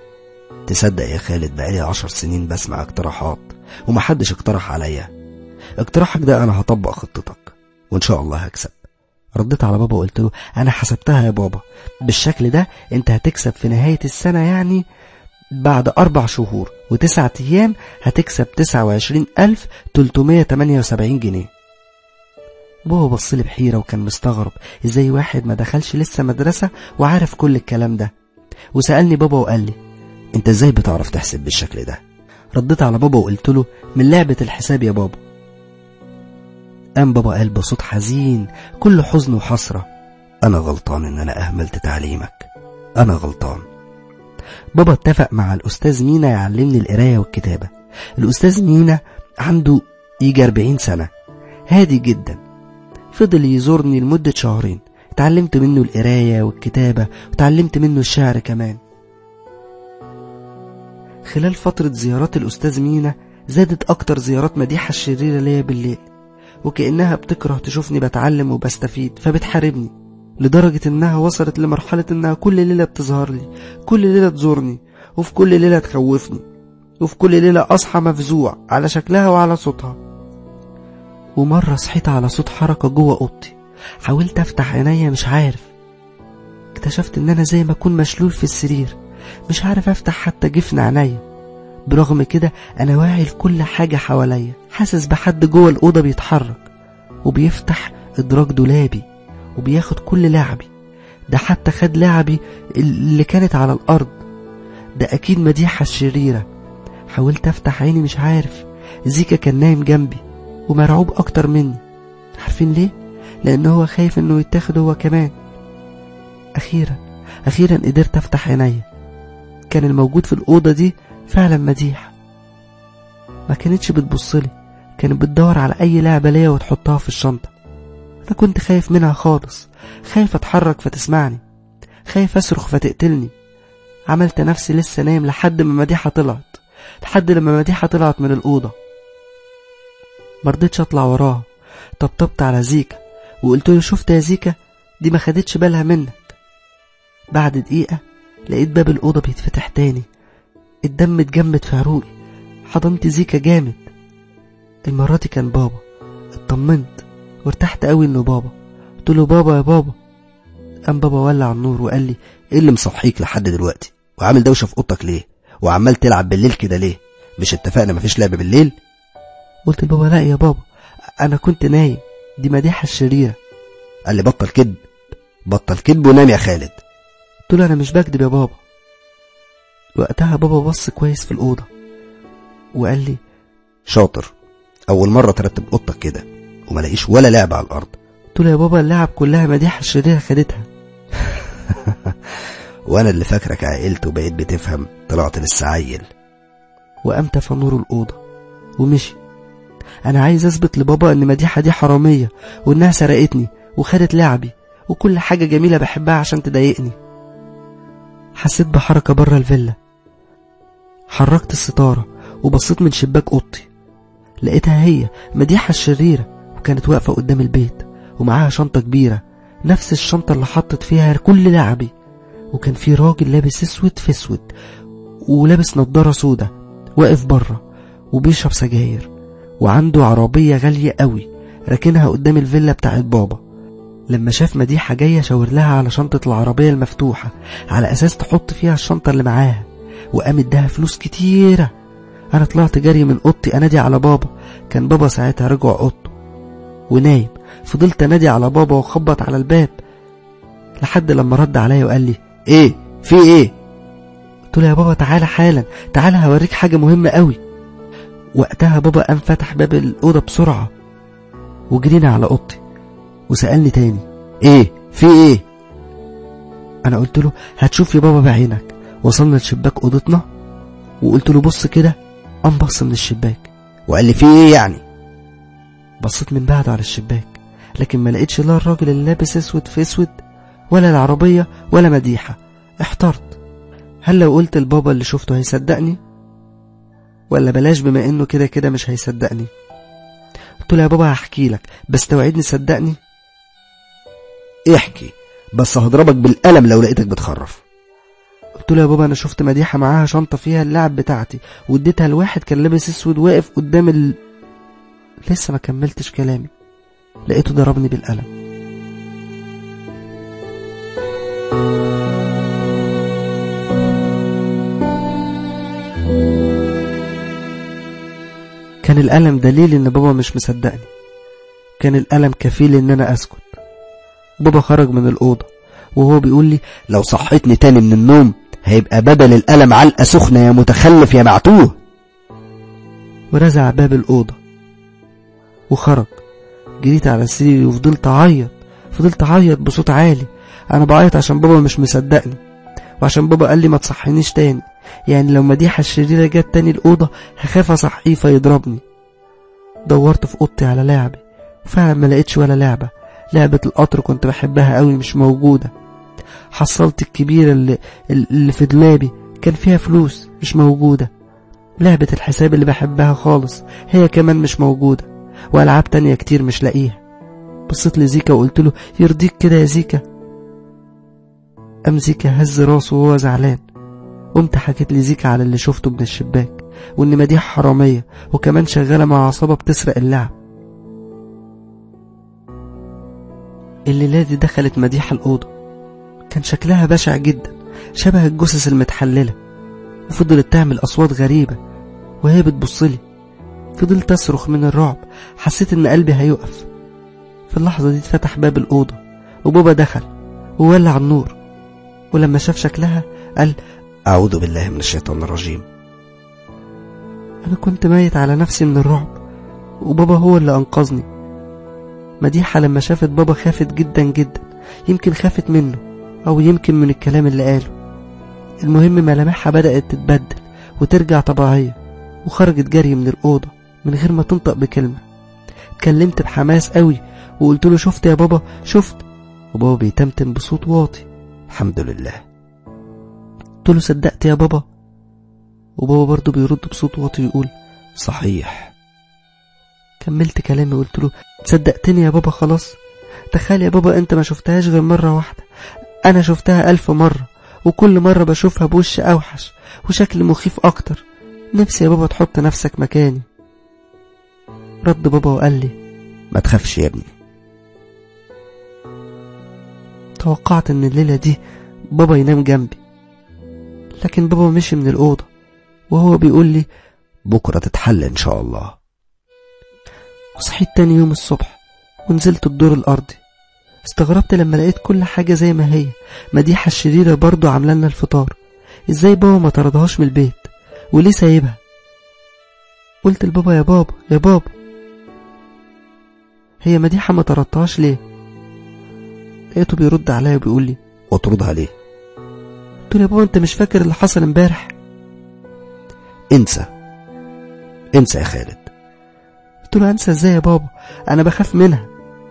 تصدق يا خالد بقالي عشر سنين بسمع اقتراحات ومحدش اقترح عليا اقتراحك ده انا هطبق خطتك وان شاء الله هكسب رديت على بابا وقلت له انا حسبتها يا بابا بالشكل ده انت هتكسب في نهاية السنة يعني بعد أربع شهور وتسعة أيام هتكسب تسعة وعشرين ألف تلتمية تمانية وسبعين جنيه بابا بصلي بحيرة وكان مستغرب ازاي واحد ما دخلش لسه مدرسة وعارف كل الكلام ده وسألني بابا وقال لي انت ازاي بتعرف تحسب بالشكل ده رديت على بابا وقلت له من لعبة الحساب يا بابا قام بابا قال بصوت حزين كله حزن وحسرة انا غلطان ان انا اهملت تعليمك انا غلطان بابا اتفق مع الأستاذ مينا يعلمني القراية والكتابة الأستاذ مينا عنده يجي 40 سنة هادي جدا فضل يزورني لمدة شهرين اتعلمت منه القراية والكتابة وتعلمت منه الشعر كمان خلال فترة زيارات الأستاذ مينا زادت أكتر زيارات مديحة الشريرة ليا بالليل وكأنها بتكره تشوفني بتعلم وبستفيد فبتحاربني لدرجة إنها وصلت لمرحلة إنها كل ليلة بتظهر لي كل ليلة تزورني وفي كل ليلة تخوفني وفي كل ليلة أصحى مفزوع على شكلها وعلى صوتها ومرة صحيت على صوت حركة جوه أوضتي حاولت أفتح عينيا مش عارف اكتشفت إن أنا زي ما أكون مشلول في السرير مش عارف أفتح حتى جفن عينيا برغم كده أنا واعي لكل حاجة حواليا حاسس بحد جوه الأوضة بيتحرك وبيفتح إدراج دولابي وبياخد كل لعبي ده حتى خد لعبي اللي كانت على الأرض ده أكيد مديحة الشريرة حاولت أفتح عيني مش عارف زيكا كان نايم جنبي ومرعوب أكتر مني عارفين ليه؟ لأن هو خايف إنه يتاخد هو كمان أخيرا أخيرا قدرت أفتح عينيا كان الموجود في الأوضة دي فعلا مديحة ما كانتش بتبصلي كانت بتدور على أي لعبة ليا وتحطها في الشنطة أنا كنت خايف منها خالص خايف أتحرك فتسمعني خايف أصرخ فتقتلني عملت نفسي لسه نايم لحد ما مديحة طلعت لحد لما مديحة طلعت من الأوضة مرضتش أطلع وراها طبطبت على زيكا وقلت له شفت يا زيكا دي ما خدتش بالها منك بعد دقيقة لقيت باب الأوضة بيتفتح تاني الدم اتجمد في عروقي حضنت زيكا جامد المرة دي كان بابا اطمنت وارتحت قوي انه بابا قلت له بابا يا بابا قام بابا ولع النور وقال لي ايه اللي مصحيك لحد دلوقتي وعامل دوشه في اوضتك ليه وعمال تلعب بالليل كده ليه مش اتفقنا مفيش لعب بالليل قلت لبابا لا يا بابا انا كنت نايم دي مديحة الشريرة قال لي بطل كذب بطل كذب ونام يا خالد قلت له انا مش بكدب يا بابا وقتها بابا بص كويس في الأوضة وقال لي شاطر اول مره ترتب اوضتك كده وما لاقيش ولا لعبه على الارض قلت له يا بابا اللعب كلها مديحة الشريرة خدتها وانا اللي فاكرك عقلت وبقيت بتفهم طلعت لسه عيل وقام طفى نور الأوضة ومشي أنا عايز أثبت لبابا إن مديحة دي حرامية وإنها سرقتني وخدت لعبي وكل حاجة جميلة بحبها عشان تضايقني حسيت بحركة بره الفيلا حركت الستارة وبصيت من شباك أوضتي لقيتها هي مديحة الشريرة وكانت واقفة قدام البيت ومعاها شنطة كبيرة نفس الشنطة اللي حطت فيها كل لعبي وكان في راجل لابس اسود في اسود ولابس نضارة سودة واقف بره وبيشرب سجاير وعنده عربية غالية قوي راكنها قدام الفيلا بتاعت بابا لما شاف مديحة جاية شاور لها على شنطة العربية المفتوحة على أساس تحط فيها الشنطة اللي معاها وقام اداها فلوس كتيرة أنا طلعت جري من أوضتي أنادي على بابا كان بابا ساعتها رجع أوضته ونايم فضلت أنادي على بابا وخبط على الباب لحد لما رد عليا وقال لي ايه في ايه قلت له يا بابا تعالى حالا تعالى هوريك حاجة مهمة قوي وقتها بابا قام فتح باب الأوضة بسرعة وجرينا على أوضتي وسألني تاني ايه في ايه أنا قلت له هتشوف يا بابا بعينك وصلنا لشباك أوضتنا وقلت له بص كده قام بص من الشباك وقال لي في ايه يعني بصيت من بعده على الشباك لكن ما لقيتش لا الراجل اللي لابس اسود في اسود ولا العربية ولا مديحة احترت هل لو قلت لبابا اللي شفته هيصدقني ولا بلاش بما انه كده كده مش هيصدقني قلت له يا بابا هحكي لك بس توعدني صدقني احكي بس هضربك بالقلم لو لقيتك بتخرف قلت له يا بابا انا شفت مديحة معاها شنطة فيها اللعب بتاعتي واديتها لواحد كان لابس اسود واقف قدام ال... لسه ما كملتش كلامي لقيته ضربني بالقلم كان الألم دليل إن بابا مش مصدقني كان الألم كفيل إن أنا أسكت بابا خرج من الأوضة وهو بيقول لي لو صحيتني تاني من النوم هيبقى بدل الألم علقة سخنة يا متخلف يا معتوه ورزع باب الأوضة وخرج جريت على سريري وفضلت أعيط فضلت أعيط بصوت عالي أنا بعيط عشان بابا مش مصدقني وعشان بابا قال لي ما تصحينيش تاني يعني لو مديحة الشريرة جت تاني الأوضة هخاف أصحيه فيضربني دورت في أوضتي على لعبي وفعلا ما لقيتش ولا لعبة لعبة القطر كنت بحبها قوي مش موجودة حصلت الكبيرة اللي, اللي في دولابي كان فيها فلوس مش موجودة لعبة الحساب اللي بحبها خالص هي كمان مش موجودة وألعاب تانية كتير مش لاقيها بصيت لزيكا وقلت له يرضيك كده يا زيكا قام زيكا هز راسه وهو زعلان قمت حكيت لزيكا على اللي شفته من الشباك وإن مديح حرامية وكمان شغالة مع عصابة بتسرق اللعب الليلة دي دخلت مديحة الأوضة كان شكلها بشع جدا شبه الجثث المتحللة وفضلت تعمل أصوات غريبة وهي بتبصلي فضلت أصرخ من الرعب حسيت إن قلبي هيقف في اللحظة دي اتفتح باب الأوضة وبابا دخل وولع النور ولما شاف شكلها قال أعوذ بالله من الشيطان الرجيم أنا كنت ميت على نفسي من الرعب وبابا هو اللي أنقذني مديحة لما شافت بابا خافت جدا جدا يمكن خافت منه أو يمكن من الكلام اللي قاله المهم ملامحها بدأت تتبدل وترجع طبيعية وخرجت جري من الأوضة من غير ما تنطق بكلمة اتكلمت بحماس قوي وقلت له شفت يا بابا شفت وبابا بيتمتم بصوت واطي الحمد لله قلت له صدقت يا بابا وبابا برضه بيرد بصوت واطي يقول صحيح كملت كلامي وقلت له صدقتني يا بابا خلاص تخيل يا بابا انت ما شفتهاش غير مرة واحدة انا شفتها الف مرة وكل مرة بشوفها بوش اوحش وشكل مخيف اكتر نفسي يا بابا تحط نفسك مكاني رد بابا وقال لي ما تخافش يا ابني توقعت ان الليلة دي بابا ينام جنبي لكن بابا مشي من الأوضة وهو بيقول لي بكرة تتحل إن شاء الله وصحيت تاني يوم الصبح ونزلت الدور الأرضي استغربت لما لقيت كل حاجة زي ما هي مديحة الشريرة برضو عاملة لنا الفطار ازاي بابا ما طردهاش من البيت وليه سايبها قلت لبابا يا بابا يا بابا هي مديحة ما طردتهاش ليه لقيته بيرد عليا وبيقول لي واطردها ليه قلت له يا بابا انت مش فاكر اللي حصل امبارح انسى انسى يا خالد قلت له انسى ازاي يا بابا انا بخاف منها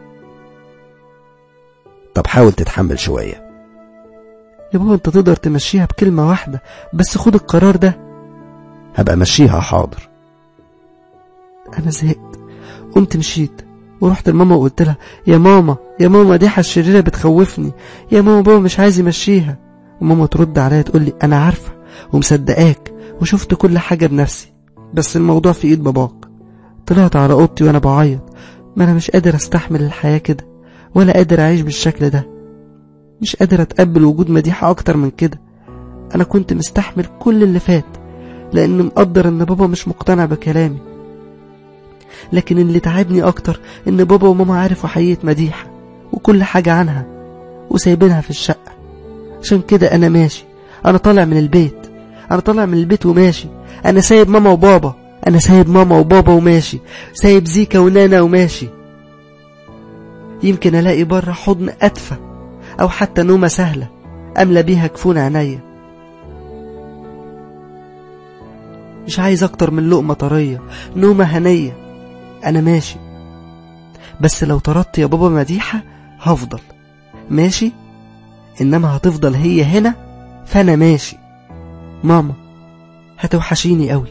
طب حاول تتحمل شوية يا بابا انت تقدر تمشيها بكلمة واحدة بس خد القرار ده هبقى مشيها حاضر انا زهقت قمت مشيت ورحت لماما وقلت لها يا ماما يا ماما دي الشريرة بتخوفني يا ماما بابا مش عايز يمشيها وماما ترد عليا تقول لي انا عارفة ومصدقاك وشفت كل حاجة بنفسي بس الموضوع في ايد باباك طلعت على اوضتي وانا بعيط ما انا مش قادر استحمل الحياة كده ولا قادر اعيش بالشكل ده مش قادر اتقبل وجود مديحة اكتر من كده انا كنت مستحمل كل اللي فات لان مقدر ان بابا مش مقتنع بكلامي لكن اللي تعبني اكتر ان بابا وماما عرفوا حقيقة مديحة وكل حاجة عنها وسايبينها في الشقة عشان كده انا ماشي انا طالع من البيت انا طالع من البيت وماشي انا سايب ماما وبابا انا سايب ماما وبابا وماشي سايب زيكا ونانا وماشي يمكن الاقي بره حضن ادفى او حتى نومة سهلة املى بيها كفون عينيا مش عايز اكتر من لقمة طرية نومة هنية انا ماشي بس لو طردت يا بابا مديحة هفضل ماشي انما هتفضل هي هنا فانا ماشي ماما هتوحشيني قوي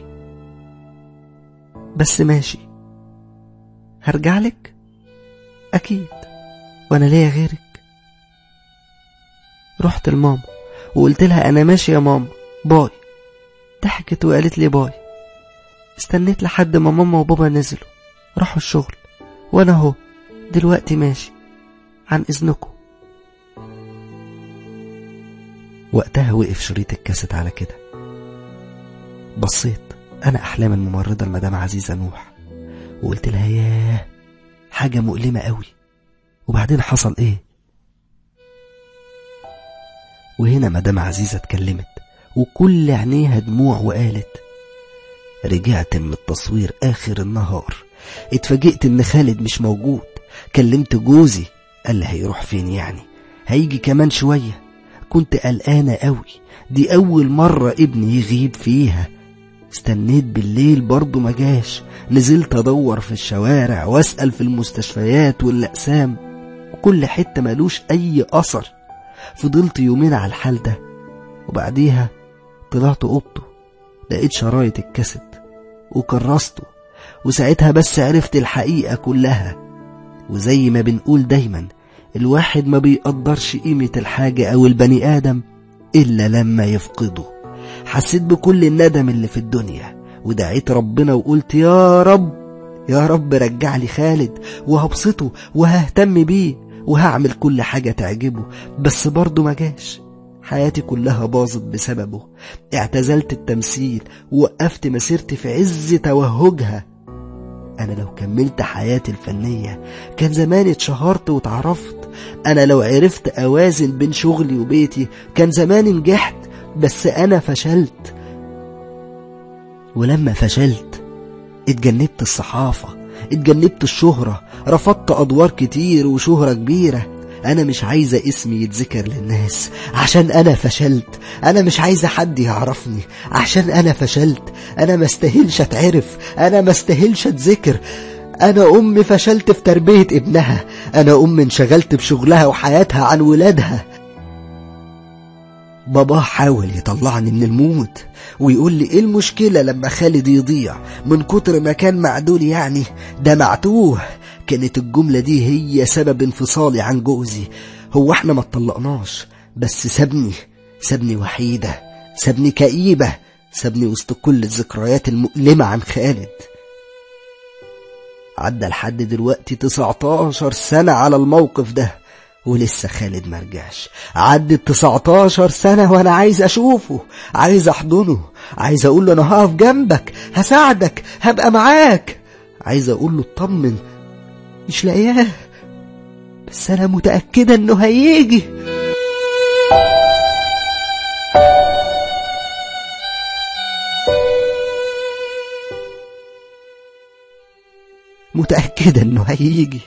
بس ماشي هرجع لك اكيد وانا ليا غيرك رحت لماما وقلت لها انا ماشي يا ماما باي ضحكت وقالت لي باي استنيت لحد ما ماما وبابا نزلوا راحوا الشغل وانا اهو دلوقتي ماشي عن اذنكم وقتها وقف شريط الكاسيت على كده بصيت انا احلام الممرضه المدام عزيزه نوح وقلت لها ياه حاجه مؤلمه قوي وبعدين حصل ايه وهنا مدام عزيزه اتكلمت وكل عينيها دموع وقالت رجعت من التصوير اخر النهار اتفاجئت ان خالد مش موجود كلمت جوزي قال لي هيروح فين يعني هيجي كمان شويه كنت قلقانه قوي دي اول مره ابني يغيب فيها استنيت بالليل برضه ما جاش نزلت ادور في الشوارع واسال في المستشفيات والاقسام وكل حته ملوش اي اثر فضلت يومين على الحال ده وبعديها طلعت اوضته لقيت شرايط الكاسيت وكرسته وساعتها بس عرفت الحقيقه كلها وزي ما بنقول دايما الواحد ما بيقدرش قيمه الحاجه او البني ادم الا لما يفقده حسيت بكل الندم اللي في الدنيا ودعيت ربنا وقلت يا رب يا رب رجع لي خالد وهبسطه وههتم بيه وهعمل كل حاجة تعجبه بس برضه ما جاش حياتي كلها باظت بسببه اعتزلت التمثيل ووقفت مسيرتي في عز توهجها أنا لو كملت حياتي الفنية كان زماني اتشهرت واتعرفت أنا لو عرفت أوازن بين شغلي وبيتي كان زماني نجحت بس أنا فشلت ولما فشلت اتجنبت الصحافة اتجنبت الشهرة رفضت أدوار كتير وشهرة كبيرة أنا مش عايزة اسمي يتذكر للناس عشان أنا فشلت أنا مش عايزة حد يعرفني عشان أنا فشلت أنا ما استاهلش أتعرف أنا ما استاهلش أتذكر أنا أم فشلت في تربية ابنها أنا أم انشغلت بشغلها وحياتها عن ولادها بابا حاول يطلعني من الموت ويقول لي ايه المشكلة لما خالد يضيع من كتر ما كان معدول يعني ده معتوه كانت الجملة دي هي سبب انفصالي عن جوزي هو احنا ما اتطلقناش بس سابني سابني وحيدة سابني كئيبة سابني وسط كل الذكريات المؤلمة عن خالد عدى لحد دلوقتي 19 سنة على الموقف ده ولسه خالد مرجعش عدت 19 سنة وانا عايز اشوفه عايز احضنه عايز اقول له انا هقف جنبك هساعدك هبقى معاك عايز اقول له اطمن مش لاقياه بس انا متأكدة انه هيجي متأكدة انه هيجي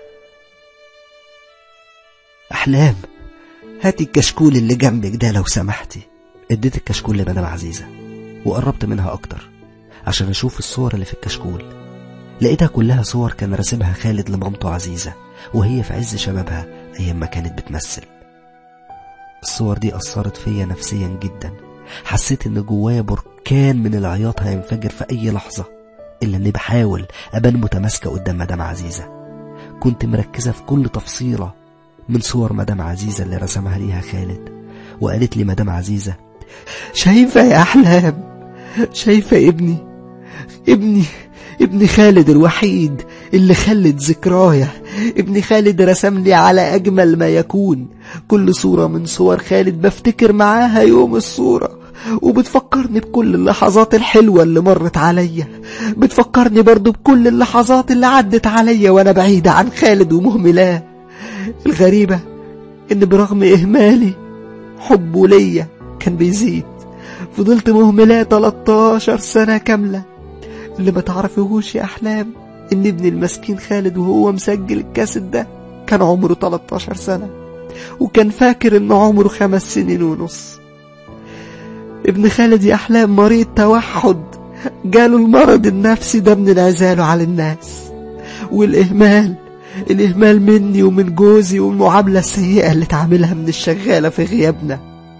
أحلام هاتي الكشكول اللي جنبك ده لو سمحتي اديت الكشكول لمدام عزيزة وقربت منها أكتر عشان أشوف الصور اللي في الكشكول لقيتها كلها صور كان راسمها خالد لمامته عزيزة وهي في عز شبابها أيام ما كانت بتمثل الصور دي أثرت فيا نفسيا جدا حسيت إن جوايا بركان من العياط هينفجر في أي لحظة إلا إني بحاول أبان متماسكة قدام مدام عزيزة كنت مركزة في كل تفصيلة من صور مدام عزيزة اللي رسمها ليها خالد وقالت لي مدام عزيزة شايفة يا أحلام شايفة ابني ابني ابن خالد الوحيد اللي خلد ذكرايا ابن خالد رسم لي على أجمل ما يكون كل صورة من صور خالد بفتكر معاها يوم الصورة وبتفكرني بكل اللحظات الحلوة اللي مرت عليا بتفكرني برضو بكل اللحظات اللي عدت عليا وانا بعيدة عن خالد ومهملاه الغريبة ان برغم اهمالي حبه ليا كان بيزيد فضلت مهملاه 13 سنة كاملة اللي ما تعرفيهوش يا احلام ان ابني المسكين خالد وهو مسجل الكاسيت ده كان عمره 13 سنة وكان فاكر ان عمره خمس سنين ونص ابن خالد يا احلام مريض توحد جاله المرض النفسي ده من انعزاله على الناس والاهمال الإهمال مني ومن جوزي والمعاملة السيئة اللي تعملها من الشغالة في غيابنا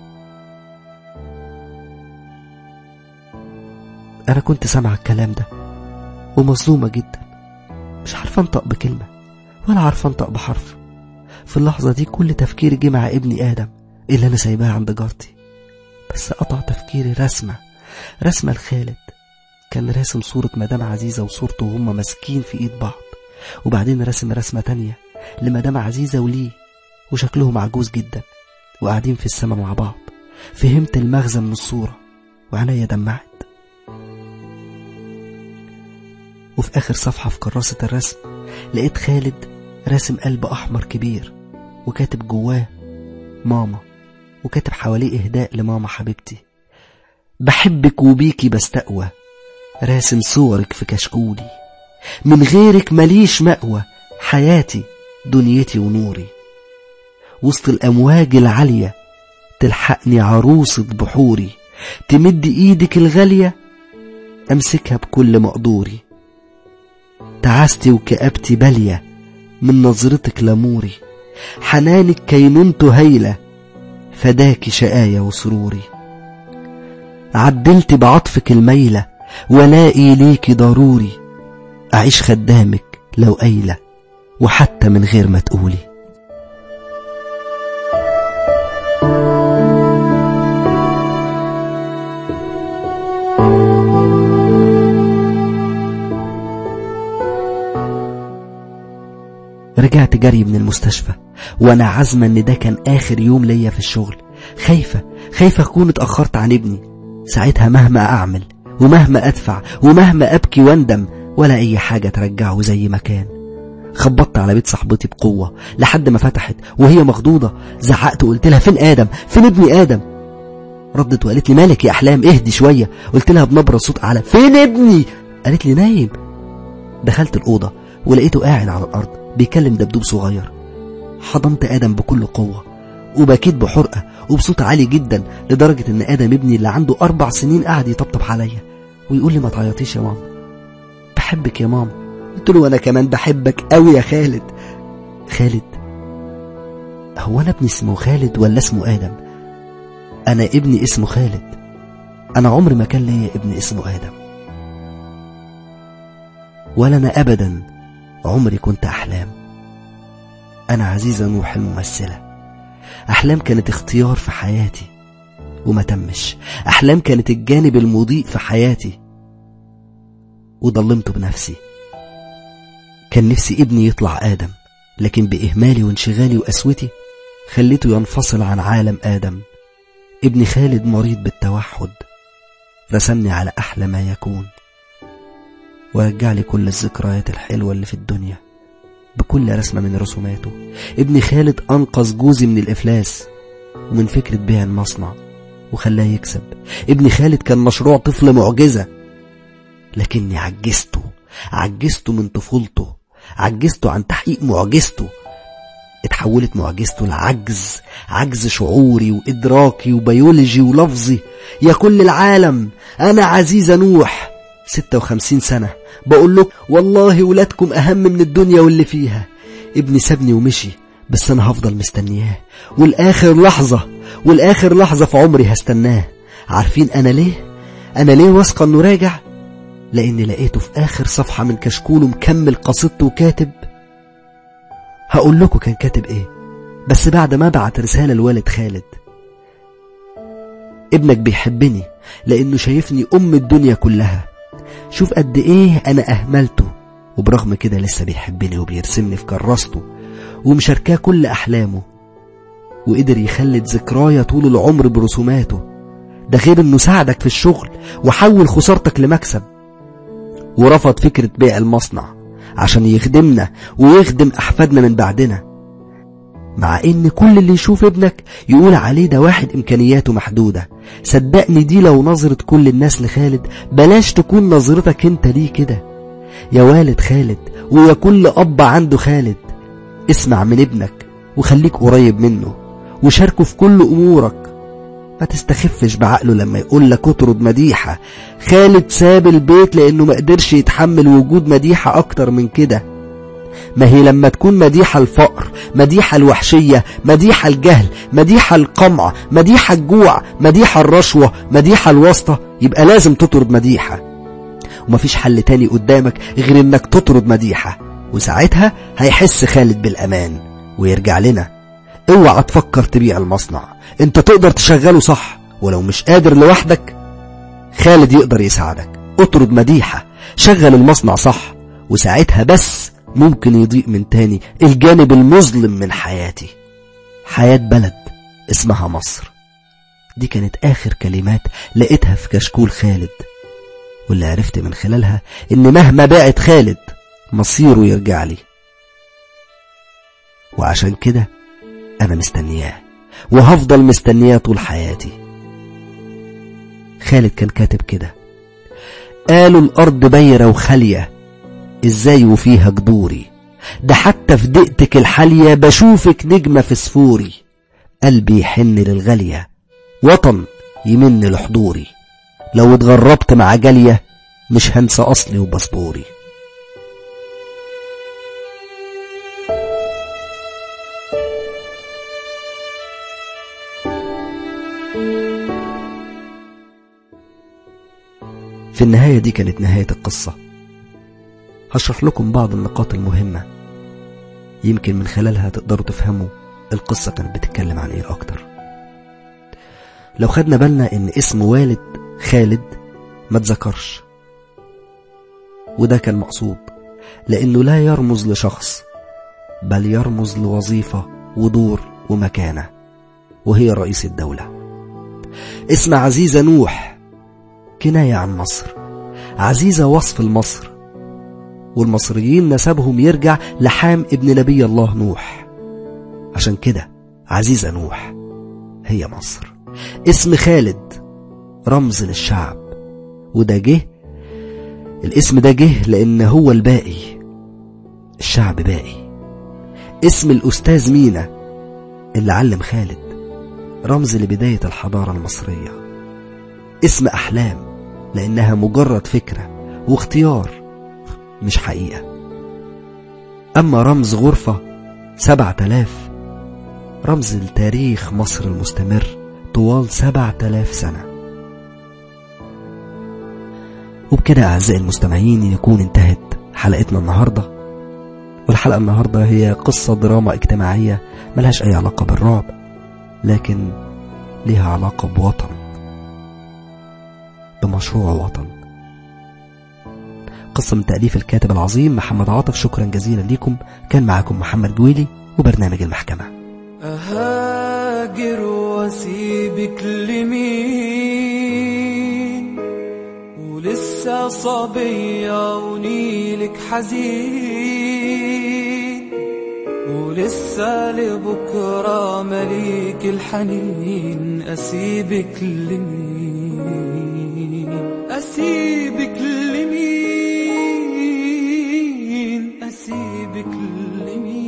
أنا كنت سامع الكلام ده ومصدومة جدا مش عارفة أنطق بكلمة ولا عارفة أنطق بحرف في اللحظة دي كل تفكيري جه مع ابني آدم اللي أنا سايباه عند جارتي بس قطع تفكيري رسمة رسمة لخالد كان راسم صورة مدام عزيزة وصورته وهم ماسكين في ايد بعض وبعدين رسم رسمة تانية لمدام عزيزة وليه وشكلهم عجوز جدا وقاعدين في السما مع بعض فهمت المغزى من الصورة وعينيا دمعت وفي آخر صفحة في كراسة الرسم لقيت خالد راسم قلب أحمر كبير وكاتب جواه ماما وكاتب حواليه إهداء لماما حبيبتي بحبك وبيكي بستقوى راسم صورك في كشكولي من غيرك مليش مأوى حياتي دنيتي ونوري وسط الأمواج العالية تلحقني عروسة بحوري تمد إيدك الغالية أمسكها بكل مقدوري تعاستي وكآبتي بالية من نظرتك لموري حنانك كينونته هايلة فداكي شقايا وسروري عدلت بعطفك الميلة ولاقي ليكي ضروري أعيش خدامك لو قايلة وحتى من غير ما تقولي رجعت جري من المستشفى وانا عازمه ان ده كان اخر يوم ليا في الشغل خايفه خايفه اكون اتاخرت عن ابني ساعتها مهما اعمل ومهما ادفع ومهما ابكي واندم ولا اي حاجه ترجعه زي ما كان خبطت على بيت صاحبتي بقوه لحد ما فتحت وهي مخضوضه زعقت وقلت لها فين ادم فين ابني ادم ردت وقالت لي مالك يا احلام اهدي شويه قلت لها بنبره صوت اعلى فين ابني قالت لي نايم دخلت الاوضه ولقيته قاعد على الارض بيكلم دبدوب صغير حضنت ادم بكل قوه وبكيت بحرقه وبصوت عالي جدا لدرجه ان ادم ابني اللي عنده اربع سنين قاعد يطبطب عليا ويقول لي ما تعيطيش يا ماما بحبك يا ماما قلت له انا كمان بحبك قوي يا خالد خالد هو انا ابني اسمه خالد ولا اسمه ادم انا ابني اسمه خالد انا عمري ما كان ليا ابن اسمه ادم ولا انا ابدا عمري كنت احلام انا عزيزه نوح الممثله احلام كانت اختيار في حياتي وما تمش احلام كانت الجانب المضيء في حياتي وضلمته بنفسي كان نفسي ابني يطلع ادم لكن باهمالي وانشغالي وقسوتي خليته ينفصل عن عالم ادم ابن خالد مريض بالتوحد رسمني على احلى ما يكون ورجع لي كل الذكريات الحلوة اللي في الدنيا بكل رسمة من رسوماته ابن خالد أنقذ جوزي من الإفلاس ومن فكرة بيع المصنع وخلاه يكسب ابن خالد كان مشروع طفل معجزة لكني عجزته عجزته من طفولته عجزته عن تحقيق معجزته اتحولت معجزته لعجز عجز شعوري وإدراكي وبيولوجي ولفظي يا كل العالم أنا عزيزة نوح 56 سنة بقول له والله ولادكم أهم من الدنيا واللي فيها ابني سابني ومشي بس أنا هفضل مستنياه والآخر لحظة والآخر لحظة في عمري هستناه عارفين أنا ليه؟ أنا ليه واثقة إنه راجع؟ لأني لقيته في آخر صفحة من كشكوله مكمل قصيدته وكاتب هقول لكم كان كاتب إيه بس بعد ما بعت رسالة لوالد خالد ابنك بيحبني لأنه شايفني أم الدنيا كلها شوف قد ايه انا اهملته وبرغم كده لسه بيحبني وبيرسمني في كراسته ومشاركاه كل احلامه وقدر يخلد ذكرايا طول العمر برسوماته ده غير انه ساعدك في الشغل وحول خسارتك لمكسب ورفض فكرة بيع المصنع عشان يخدمنا ويخدم احفادنا من بعدنا مع ان كل اللي يشوف ابنك يقول عليه ده واحد امكانياته محدودة صدقني دي لو نظرة كل الناس لخالد بلاش تكون نظرتك انت ليه كده يا والد خالد ويا كل اب عنده خالد اسمع من ابنك وخليك قريب منه وشاركه في كل امورك ما تستخفش بعقله لما يقول لك اطرد مديحة خالد ساب البيت لانه ما قدرش يتحمل وجود مديحة اكتر من كده ما هي لما تكون مديحة الفقر مديحة الوحشية مديحة الجهل مديحة القمع مديحة الجوع مديحة الرشوة مديحة الواسطة يبقى لازم تطرد مديحة ومفيش حل تاني قدامك غير انك تطرد مديحة وساعتها هيحس خالد بالأمان ويرجع لنا اوعى تفكر تبيع المصنع انت تقدر تشغله صح ولو مش قادر لوحدك خالد يقدر يساعدك اطرد مديحة شغل المصنع صح وساعتها بس ممكن يضيء من تاني الجانب المظلم من حياتي حياة بلد اسمها مصر دي كانت آخر كلمات لقيتها في كشكول خالد واللي عرفت من خلالها إن مهما باعت خالد مصيره يرجع لي وعشان كده أنا مستنياه وهفضل مستنياه طول حياتي خالد كان كاتب كده قالوا الأرض بايرة وخالية إزاي وفيها جدوري ده حتى في دقتك الحالية بشوفك نجمة في سفوري قلبي يحن للغالية وطن يمن لحضوري لو اتغربت مع جالية مش هنسى أصلي وباسبوري في النهاية دي كانت نهاية القصة هشرح لكم بعض النقاط المهمة يمكن من خلالها تقدروا تفهموا القصة كانت بتتكلم عن ايه اكتر لو خدنا بالنا ان اسم والد خالد ما تذكرش وده كان مقصود لانه لا يرمز لشخص بل يرمز لوظيفة ودور ومكانة وهي رئيس الدولة اسم عزيزة نوح كناية عن مصر عزيزة وصف لمصر والمصريين نسبهم يرجع لحام ابن نبي الله نوح عشان كده عزيزة نوح هي مصر اسم خالد رمز للشعب وده جه الاسم ده جه لأن هو الباقي الشعب باقي اسم الأستاذ مينا اللي علم خالد رمز لبداية الحضارة المصرية اسم أحلام لأنها مجرد فكرة واختيار مش حقيقة أما رمز غرفة سبعة آلاف رمز لتاريخ مصر المستمر طوال سبعة آلاف سنة وبكده أعزائي المستمعين يكون انتهت حلقتنا النهاردة والحلقة النهاردة هي قصة دراما اجتماعية ملهاش أي علاقة بالرعب لكن ليها علاقة بوطن بمشروع وطن قصة من تأليف الكاتب العظيم محمد عاطف شكرا جزيلا لكم كان معكم محمد جويلي وبرنامج المحكمة أهاجر واسيبك لمين ولسه صبية ونيلك حزين ولسه لبكرة مليك الحنين أسيبك لمين أسيبك لمين أسيبك لمين